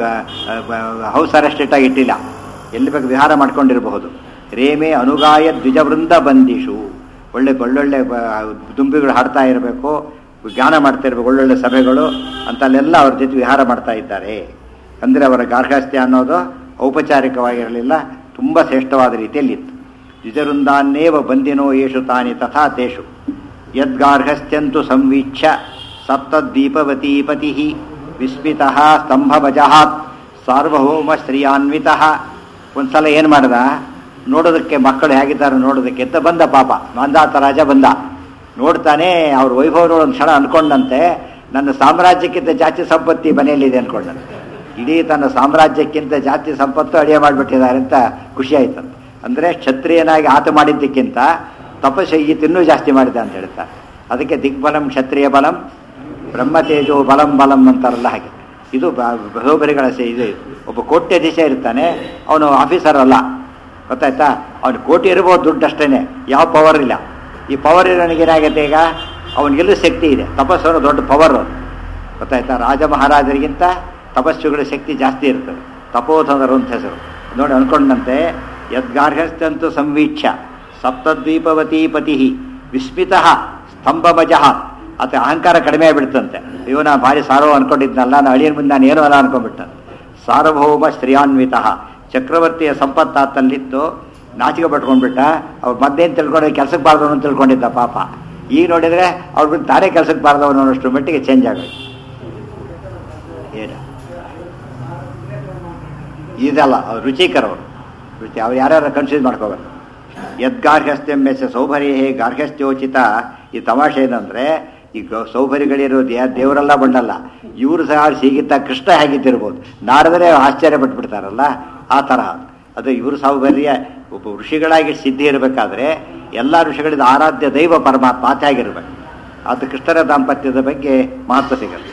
ಹೌಸ್ ಅರೆಸ್ಟ್ ಇಟ್ಟಾಗಿ ಇಟ್ಟಿಲ್ಲ ಎಲ್ಲಿ ಬೇಕು ವಿಹಾರ ಮಾಡ್ಕೊಂಡಿರಬಹುದು ರೇಮೆ ಅನುಗಾಯ ದ್ವಿಜವೃಂದ ಬಂದಿಷು ಒಳ್ಳೆ ಒಳ್ಳೊಳ್ಳೆ ಬ- ದುಂಬಿಗಳು ಹಾಡ್ತಾ ಇರಬೇಕು ಜ್ಞಾನ ಮಾಡ್ತಾ ಇರಬೇಕು ಒಳ್ಳೊಳ್ಳೆ ಸಭೆಗಳು ಅಂತಲ್ಲೆಲ್ಲ ಅವ್ರ ಜೊತೆ ವಿಹಾರ ಮಾಡ್ತಾ ಇದ್ದಾರೆ ಅಂದರೆ ಅವರ ಗಾರ್ಹಸ್ಥ್ಯ ಅನ್ನೋದು ಔಪಚಾರಿಕವಾಗಿರಲಿಲ್ಲ ತುಂಬ ಶ್ರೇಷ್ಠವಾದ ರೀತಿಯಲ್ಲಿತ್ತು ದ್ವಿಜವೃಂದಾನ್ನೇವ ಬಂದಿನೋ ಯೇಷು ತಾನಿ ತಥಾ ತೇಷು ಯದ್ಗಾರ್ಹಸ್ಥ್ಯಂತು ಸಂವೀಕ್ಷ ಸಪ್ತದ್ವೀಪವತೀಪತಿ ವಿಸ್ಮಿತ ಸ್ತಂಭಭಜಹಾತ್ ಸಾರ್ವಭೌಮ ಶ್ರೀಯಾನ್ವಿತ ಒಂದ್ಸಲ ಏನು ಮಾಡ್ದ ನೋಡೋದಕ್ಕೆ ಮಕ್ಕಳು ಹೇಗಿದ್ದಾರೆ ನೋಡೋದಕ್ಕೆ ಅಂತ ಬಂದ ಪಾಪ ಮಾಂದಾತ ರಾಜ ಬಂದ ನೋಡ್ತಾನೆ ಅವ್ರ ವೈಭವ ಒಂದು ಕ್ಷಣ ಅನ್ಕೊಂಡಂತೆ ನನ್ನ ಸಾಮ್ರಾಜ್ಯಕ್ಕಿಂತ ಜಾತಿ ಸಂಪತ್ತಿ ಮನೆಯಲ್ಲಿದೆ ಅನ್ಕೊಂಡಂತೆ ಇಡೀ ತನ್ನ ಸಾಮ್ರಾಜ್ಯಕ್ಕಿಂತ ಜಾತಿ ಸಂಪತ್ತು ಅಡಿಗೆ ಮಾಡಿಬಿಟ್ಟಿದ್ದಾರೆ ಅಂತ ಖುಷಿ ಆಯ್ತಂತೆ ಅಂದರೆ ಕ್ಷತ್ರಿಯನಾಗಿ ಆತ ಮಾಡಿದ್ದಕ್ಕಿಂತ ತಪಸ್ಸು ಇನ್ನೂ ಜಾಸ್ತಿ ಮಾಡಿದ ಅಂತ ಹೇಳ್ತಾರೆ ಅದಕ್ಕೆ ದಿಗ್ಬಲಂ ಕ್ಷತ್ರಿಯ ಬಲಂ ಬ್ರಹ್ಮತೇಜೋ ಬಲಂ ಬಲಂ ಅಂತಾರಲ್ಲ ಹಾಗೆ ಇದು ಬ- ಬಹೋಬರಿಗಳ ಸೆ- ಇದು ಒಬ್ಬ ಕೋಟ್ಯಾಧೀಶ ಇರ್ತಾನೆ ಅವನು ಆಫೀಸರ್ ಅಲ್ಲ ಗೊತ್ತಾಯ್ತಾ ಅವನು ಕೋಟಿ ಇರ್ಬೋದು ದುಡ್ಡು ಅಷ್ಟೇನೆ ಯಾವ ಪವರ್ ಇಲ್ಲ ಈ ಪವರ್ ಇರೋನಿಗೆ ಏನಾಗುತ್ತೆ ಈಗ ಅವನಿಗೆಲ್ಲೂ ಶಕ್ತಿ ಇದೆ ತಪಸ್ಸು ಅನ್ನೋ ದೊಡ್ಡ ಪವರ್ ಗೊತ್ತಾಯ್ತಾ ರಾಜ ಮಹಾರಾಜರಿಗಿಂತ ತಪಸ್ಸುಗಳ ಶಕ್ತಿ ಜಾಸ್ತಿ ಇರ್ತದೆ ತಪೋಧನರು ಅಂತ ಹೆಸರು ನೋಡಿ ಅನ್ಕೊಂಡಂತೆ ಯದ್ಗಾರ್ಹಸ್ಥಂತು ಸಂವೀಕ್ಷ ಸಪ್ತದ್ವೀಪವತಿ ಪತಿ ವಿಸ್ಮಿತ ಸ್ತಂಭಮಜ ಆತ ಅಹಂಕಾರ ಕಡಿಮೆ ಆಗಿಬಿಡ್ತಂತೆ ಅಯ್ಯೋ ನಾ ಭಾರಿ ಸಾರ್ವ ಅನ್ಕೊಂಡಿದ್ನಲ್ಲ ನಾ ಅಳಿಯನ ಮುಂದೆ ನಾನು ಏನೋ ಅಲ್ಲ ಅನ್ಕೊಂಡ್ಬಿಟ್ಟನು ಸಾರ್ವಭೌಮ ಶ್ರೀಯಾನ್ವಿತ ಚಕ್ರವರ್ತಿಯ ಸಂಪತ್ತಾತಲ್ಲಿತ್ತು ನಾಚಿಕೆ ಪಟ್ಕೊಂಡ್ಬಿಟ್ಟ ಅವ್ರು ಮದ್ದೇನು ತಿಳ್ಕೊಂಡು ಕೆಲಸಕ್ಕೆ ಬಾರ್ದವನು ಅಂತ ತಿಳ್ಕೊಂಡಿದ್ದ ಪಾಪ ಈಗ ನೋಡಿದ್ರೆ ಅವ್ರು ಬಿಟ್ಟು ತಾನೇ ಕೆಲಸಕ್ಕೆ ಬಾರ್ದವನು ಅನ್ನೋಷ್ಟು ಮಟ್ಟಿಗೆ ಚೇಂಜ್ ಆಗೋಯ್ತು ಏನು ಇದಲ್ಲ ಅವ್ರು ರುಚಿಕರವರು ರುಚಿ ಅವ್ರು ಯಾರ್ಯಾರು ಕನ್ಫ್ಯೂಸ್ ಮಾಡ್ಕೋಬೇಕು ಯದ್ಗಾರ್ಹಸ್ಥ್ಯಂಬೆಸ ಸೌಭರ್ಯೇ ಗಾರ್ಹಸ್ಥ್ಯೋಚಿತ ಈ ತಮಾಷೆ ಏನಂದ್ರೆ ಈ ಗೌ- ಸೌಭರಿಗಳಿರೋದು ಯಾ ದೇವರೆಲ್ಲ ಬಂಡಲ್ಲ ಇವರು ಸಹ ಸೀಗಿತ್ತ ಕೃಷ್ಣ ಹೇಗಿದ್ದಿರ್ಬೋದು ನಾರದರೆ ಆಶ್ಚರ್ಯ ಪಟ್ಬಿಡ್ತಾರಲ್ಲ ಆ ತರಹ ಅದು ಇವರು ಸೌಭರ್ಯ ಒಬ್ಬ ಋಷಿಗಳಾಗಿ ಸಿದ್ಧಿ ಇರಬೇಕಾದ್ರೆ ಎಲ್ಲ ಋಷಿಗಳಿಂದ ಆರಾಧ್ಯ ದೈವ ಪರಮಾತ್ಮ ಆತ ಆಗಿರ್ಬೇಕು ಅದು ಕೃಷ್ಣರ ದಾಂಪತ್ಯದ ಬಗ್ಗೆ ಮಹತ್ವ ಸಿಗಲ್ಲ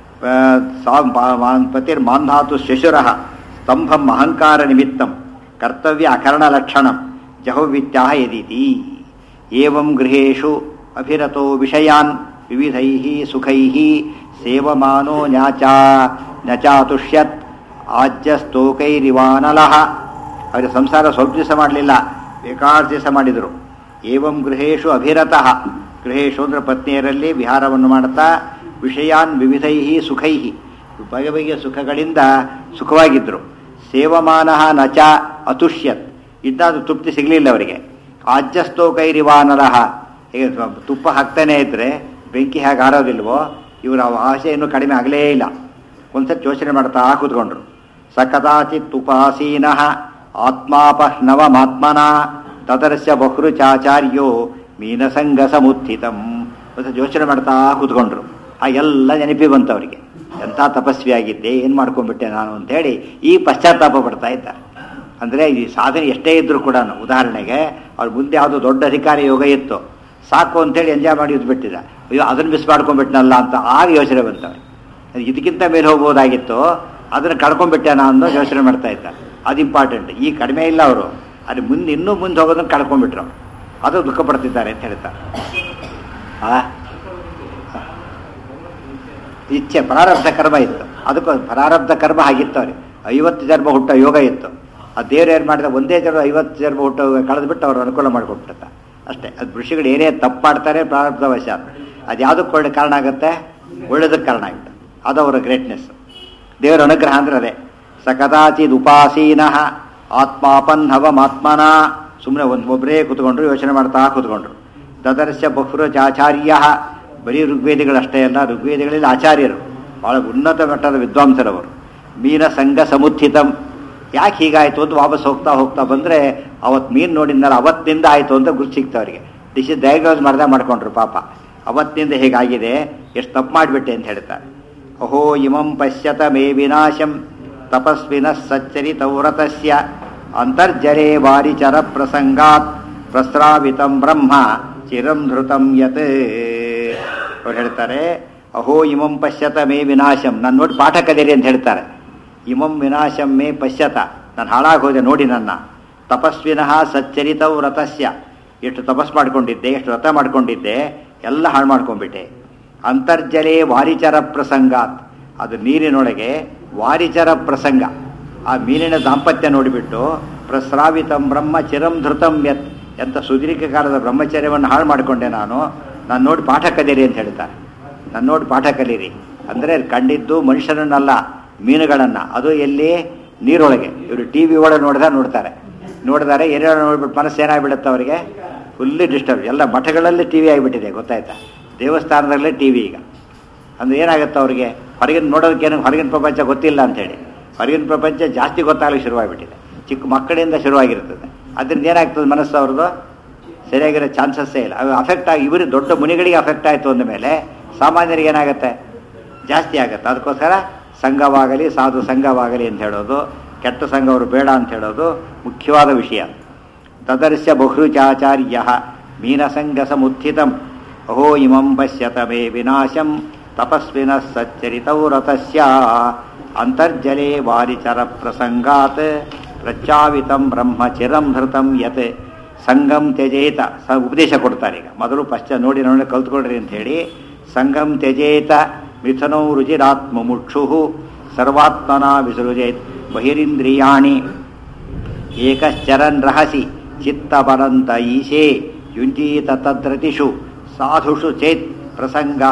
ಪತಿರ್ ಮಾಂಧಾತು ಶಶುರ ಸ್ತಂಭಂ ಅಹಂಕಾರ ನಿಮಿತ್ತಂ ಕರ್ತವ್ಯ ಅಕರಣ ಲಕ್ಷಣಂ ಜಹವಿತ್ಯಾಹ ಯದಿತಿ ಏವಂ ಗೃಹೇಶು ಅಭಿರತೋ ವಿಷಯಾನ್ ವಿವಿಧೈ ಸುಖೈ ಸೇವಮಾನೋ ನ್ಯಾಚಾ ನಚಾತುಷ್ಯತ್ ಆಜ್ಯಸ್ತೋಕೈರಿವಾನಲಃ ಅವರಿಗೆ ಸಂಸಾರ ಸ್ವಲ್ಪ ದಿವಸ ಮಾಡಲಿಲ್ಲ ಬೇಕಾದ ದಿವಸ ಮಾಡಿದರು ಏವಂ ಗೃಹೇಶು ಅಭಿರತಃ ಗೃಹೇಶು ಅಂದ್ರೆ ಪತ್ನಿಯರಲ್ಲಿ ವಿಹಾರವನ್ನು ಮಾಡುತ್ತಾ ವಿಷಯಾನ್ ವಿವಿಧೈ ಸುಖೈ ಬಗೆ ಬಗೆಯ ಸುಖಗಳಿಂದ ಸುಖವಾಗಿದ್ದರು ಸೇವಮಾನ ನಚ ಅತುಷ್ಯತ್ ಇದ್ದಾದ್ರೂ ತೃಪ್ತಿ ಸಿಗಲಿಲ್ಲ ಅವರಿಗೆ ಆಜ್ಯಸ್ತೋ ಕೈರಿವಾನರಹ ಈಗ ತುಪ್ಪ ಹಾಕ್ತಾನೆ ಇದ್ರೆ ಬೆಂಕಿ ಹೇಗೆ ಆರೋದಿಲ್ವೋ ಇವರ ಆಸೆ ಇನ್ನೂ ಕಡಿಮೆ ಆಗಲೇ ಇಲ್ಲ ಒಂದ್ಸತಿ ಯೋಚನೆ ಮಾಡ್ತಾ ಕೂತ್ಕೊಂಡ್ರು ಸ ಕದಾಚಿತ್ ಉಪಾಸೀನಃ ಆತ್ಮಾಪಹ್ನವಮಾತ್ಮನ ತದರ್ಶ ಬಹುರುಚಾಚಾರ್ಯೋ ಮೀನಸಂಗ ಸಮುತ್ಥಿತಂ ಒಂದ್ಸತಿ ಯೋಚನೆ ಮಾಡ್ತಾ ಕೂತ್ಕೊಂಡ್ರು ಆ ಎಲ್ಲ ನೆನಪಿ ಬಂತು ಅವರಿಗೆ ಎಂಥ ತಪಸ್ವಿ ಆಗಿದ್ದೆ ಏನು ಮಾಡ್ಕೊಂಡ್ಬಿಟ್ಟೆ ನಾನು ಅಂತೇಳಿ ಈ ಪಶ್ಚಾತ್ತಾಪ ಪಡ್ತಾ ಇದ್ದಾರೆ ಅಂದರೆ ಈ ಸಾಧನೆ ಎಷ್ಟೇ ಇದ್ರೂ ಕೂಡ ಉದಾಹರಣೆಗೆ ಅವ್ರ ಮುಂದೆ ಯಾವುದೋ ದೊಡ್ಡ ಅಧಿಕಾರಿ ಯೋಗ ಇತ್ತು ಸಾಕು ಅಂತೇಳಿ ಎಂಜಾಯ್ ಮಾಡಿ ಬಿಟ್ಟಿದ್ದ ಅಯ್ಯೋ ಅದನ್ನು ಮಿಸ್ ಮಾಡ್ಕೊಂಡ್ಬಿಟ್ನಲ್ಲ ಅಂತ ಆಗ ಯೋಚನೆ ಬಂತವ್ರು ಇದಕ್ಕಿಂತ ಮೇಲೆ ಹೋಗ್ಬೋದಾಗಿತ್ತು ಅದನ್ನು ಕಳ್ಕೊಂಡ್ಬಿಟ್ಟೆನಾ ಅನ್ನೋ ಯೋಚನೆ ಮಾಡ್ತಾ ಇದ್ದ ಅದು ಇಂಪಾರ್ಟೆಂಟ್ ಈ ಕಡಿಮೆ ಇಲ್ಲ ಅವರು ಅದು ಮುಂದೆ ಇನ್ನೂ ಮುಂದೆ ಹೋಗೋದನ್ನು ಕಳ್ಕೊಂಡ್ಬಿಟ್ರು ಅದು ದುಃಖ ಪಡ್ತಿದ್ದಾರೆ ಅಂತ ಹೇಳ್ತಾರೆ ಆ ಇಚ್ಛೆ ಪ್ರಾರಬ್ಧ ಕರ್ಮ ಇತ್ತು ಅದಕ್ಕೂ ಪ್ರಾರಬ್ಧ ಕರ್ಮ ಆಗಿತ್ತು ಅವ್ರಿಗೆ ಐವತ್ತು ಜನ್ಮ ಹುಟ್ಟೋ ಯೋಗ ಇತ್ತು ಆ ದೇವ್ರು ಏನು ಮಾಡಿದ ಒಂದೇ ಜನ್ಮ ಐವತ್ತು ಜನ್ಮ ಹುಟ್ಟೋ ಕಳೆದ್ಬಿಟ್ಟು ಅವ್ರು ಅನುಕೂಲ ಮಾಡಿಕೊಟ್ಬಿಡ್ತ ಅಷ್ಟೇ ಅದು ಋಷಿಗಳು ಏನೇ ತಪ್ಪು ಮಾಡ್ತಾರೆ ಪ್ರಾರಬ್ಧ ವಶ ಅದು ಯಾವುದಕ್ಕೆ ಒಳ್ಳೆ ಕಾರಣ ಆಗುತ್ತೆ ಒಳ್ಳೇದಕ್ಕೆ ಕಾರಣ ಆಗುತ್ತೆ ಅದು ಅವರ ಗ್ರೇಟ್ನೆಸ್ ದೇವರ ಅನುಗ್ರಹ ಅಂದ್ರೆ ಅದೇ ಸ ಕದಾಚಿದ್ ಉಪಾಸೀನಃ ಆತ್ಮಾಪನ್ನವಮಾತ್ಮನ ಸುಮ್ಮನೆ ಒಂದು ಒಬ್ಬರೇ ಕೂತ್ಕೊಂಡ್ರು ಯೋಚನೆ ಮಾಡ್ತಾ ಕೂತ್ಕೊಂಡ್ರು ತದರ್ಶ ಬಹುರಚಾಚಾರ್ಯ ಬರೀ ಋಗ್ವೇದಿಗಳಷ್ಟೇ ಅಲ್ಲ ಋಗ್ವೇದಿಗಳಲ್ಲಿ ಆಚಾರ್ಯರು ಬಹಳ ಉನ್ನತ ಮಟ್ಟದ ವಿದ್ವಾಂಸರವರು ಮೀನ ಸಂಘ ಸಮುತ್ಥಿತಂ ಯಾಕೆ ಹೀಗಾಯಿತು ಅಂತ ವಾಪಸ್ ಹೋಗ್ತಾ ಹೋಗ್ತಾ ಬಂದರೆ ಅವತ್ತು ಮೀನು ನೋಡಿದ್ನಲ್ಲ ಅವತ್ತಿನಿಂದ ಆಯಿತು ಅಂತ ಗುರುತು ಸಿಕ್ತು ಅವರಿಗೆ ಡಿಶ್ ಡಯಾಗ್ನೋಸ್ ಮಾಡ್ದೆ ಮಾಡ್ಕೊಂಡ್ರು ಪಾಪ ಅವತ್ತಿನಿಂದ ಹೇಗಾಗಿದೆ ಎಷ್ಟು ತಪ್ಪು ಮಾಡಿಬಿಟ್ಟೆ ಅಂತ ಹೇಳ್ತಾರೆ ಅಹೋ ಇಮಂ ಪಶ್ಯತ ಮೇ ವಿನಾಶಂ ತಪಸ್ವಿನ ಸಚ್ಚರಿತವ್ರತಸ್ಯ ಅಂತರ್ಜಲೇ ವಾರಿಚರ ಪ್ರಸಂಗಾತ್ ಪ್ರಸ್ರಾವಿತಂ ಬ್ರಹ್ಮ ಚಿರಂ ಧೃತಂ ಯತ್ ಅವ್ರು ಹೇಳ್ತಾರೆ ಅಹೋ ಇಮಂ ಪಶ್ಯತ ಮೇ ವಿನಾಶಂ ನಾನು ನೋಡಿ ಪಾಠ ಕಲಿಯಿರಿ ಅಂತ ಹೇಳ್ತಾರೆ ಇಮಂ ವಿನಾಶಂ ಮೇ ಪಶ್ಯತ ನಾನು ಹಾಳಾಗೋದೆ ನೋಡಿ ನನ್ನ ತಪಸ್ವಿನಃ ಸಚ್ಚರಿತ ವ್ರತಸ್ಯ ಎಷ್ಟು ತಪಸ್ ಮಾಡ್ಕೊಂಡಿದ್ದೆ ಎಷ್ಟು ವ್ರತ ಮಾಡ್ಕೊಂಡಿದ್ದೆ ಎಲ್ಲ ಹಾಳು ಮಾಡ್ಕೊಂಡ್ಬಿಟ್ಟೆ ಅಂತರ್ಜಲೇ ವಾರಿಚರ ಪ್ರಸಂಗಾತ್ ಅದು ನೀರಿನೊಳಗೆ ವಾರಿಚರ ಪ್ರಸಂಗ ಆ ಮೀನಿನ ದಾಂಪತ್ಯ ನೋಡಿಬಿಟ್ಟು ಪ್ರಸ್ರಾವಿತಂ ಬ್ರಹ್ಮ ಚಿರಂ ಧೃತಂ ಯತ್ ಎಂಥ ಸುದೀರ್ಘ ಕಾಲದ ಬ್ರಹ್ಮಚರ್ಯವನ್ನು ಹಾಳು ಮಾಡಿಕೊಂಡೆ ನಾನು ನಾನು ನೋಡಿ ಪಾಠ ಕಲೀರಿ ಅಂತ ಹೇಳ್ತಾರೆ ನಾನು ನೋಡಿ ಪಾಠ ಕಲೀರಿ ಅಂದರೆ ಕಂಡಿದ್ದು ಮನುಷ್ಯರನ್ನಲ್ಲ ಮೀನುಗಳನ್ನು ಅದು ಎಲ್ಲಿ ನೀರೊಳಗೆ ಇವರು ಟಿ ವಿ ಒಳಗೆ ನೋಡಿದ ನೋಡ್ತಾರೆ ನೋಡಿದಾರೆ ಏನೇನೋ ನೋಡ್ಬಿಟ್ಟು ಮನಸ್ಸು ಏನಾಗ್ಬಿಡುತ್ತೆ ಅವರಿಗೆ ಫುಲ್ಲಿ ಡಿಸ್ಟರ್ಬ್ ಎಲ್ಲ ಮಠಗಳಲ್ಲಿ ಟಿ ವಿ ಆಗಿಬಿಟ್ಟಿದೆ ಗೊತ್ತಾಯ್ತಾ ದೇವಸ್ಥಾನದಲ್ಲೇ ಟಿ ವಿ ಈಗ ಅಂದ್ರೆ ಏನಾಗುತ್ತೆ ಅವ್ರಿಗೆ ಹೊರಗಿನ ನೋಡೋದಕ್ಕೇನು ಹೊರಗಿನ ಪ್ರಪಂಚ ಗೊತ್ತಿಲ್ಲ ಅಂತೇಳಿ ಹೊರಗಿನ ಪ್ರಪಂಚ ಜಾಸ್ತಿ ಗೊತ್ತಾಗಲಿಕ್ಕೆ ಶುರುವಾಗಿಬಿಟ್ಟಿದೆ ಚಿಕ್ಕ ಮಕ್ಕಳಿಂದ ಶುರುವಾಗಿರ್ತದೆ ಅದರಿಂದ ಏನಾಗ್ತದೆ ಮನಸ್ಸು ಅವ್ರದ್ದು ಸರಿಯಾಗಿರೋ ಚಾನ್ಸಸ್ಸೇ ಇಲ್ಲ ಅದು ಅಫೆಕ್ಟ್ ಆಗಿ ಇವರು ದೊಡ್ಡ ಮುನಿಗಳಿಗೆ ಅಫೆಕ್ಟ್ ಆಯಿತು ಅಂದ ಮೇಲೆ ಸಾಮಾನ್ಯರಿಗೆ ಏನಾಗುತ್ತೆ ಜಾಸ್ತಿ ಆಗುತ್ತೆ ಅದಕ್ಕೋಸ್ಕರ ಸಂಘವಾಗಲಿ ಸಾಧು ಸಂಘವಾಗಲಿ ಅಂತ ಹೇಳೋದು ಕೆಟ್ಟ ಸಂಘವರು ಬೇಡ ಅಂತ ಹೇಳೋದು ಮುಖ್ಯವಾದ ವಿಷಯ ತದರ್ಶ ಬಹುರುಚಾಚಾರ್ಯ ಮೀನಸಂಗ ಸಮುತ್ಥಿತಂ ಅಹೋ ಇಮಂ ಪಶ್ಯತ ಮೇ ವಿನಾಶಂ ತಪಸ್ವಿನ ಸಚ್ಚರಿತೌ ರಥಸ್ಯ ಅಂತರ್ಜಲೇ ವಾರಿಚರ ಪ್ರಸಂಗಾತ್ ಪ್ರಚಾವಿತಂ ಬ್ರಹ್ಮ ಚಿರಂ ಧೃತಂ ಯತ್ ಸಂಗಂ ತ್ಯಜೇತ ಸ ಉಪದೇಶ ಕೊಡ್ತಾರೆ ಈಗ ಮೊದಲು ಪಶ್ಚ ನೋಡಿ ನೋಡಿ ಕಲ್ತ್ಕೊಳ್ರಿ ಅಂತ ಹೇಳಿ ಸಂಗಂ ತ್ಯಜೇತ ಮಿಥುನೌ ರುಚಿರಾತ್ಮಮುಕ್ಷು ಸರ್ವಾತ್ಮನ ವಿಸೃಜೇತ್ ಬಹಿರಿಂದ್ರಿಯಾಣಿ ಏಕಶ್ಚರನ್ ರಹಸಿ ಚಿತ್ತಪರಂತ ಈಶೇ ಯುಂಜೀತ ತದ್ರತಿಷು ಸಾಧುಷು ಚೇತ್ ಪ್ರಸಂಗ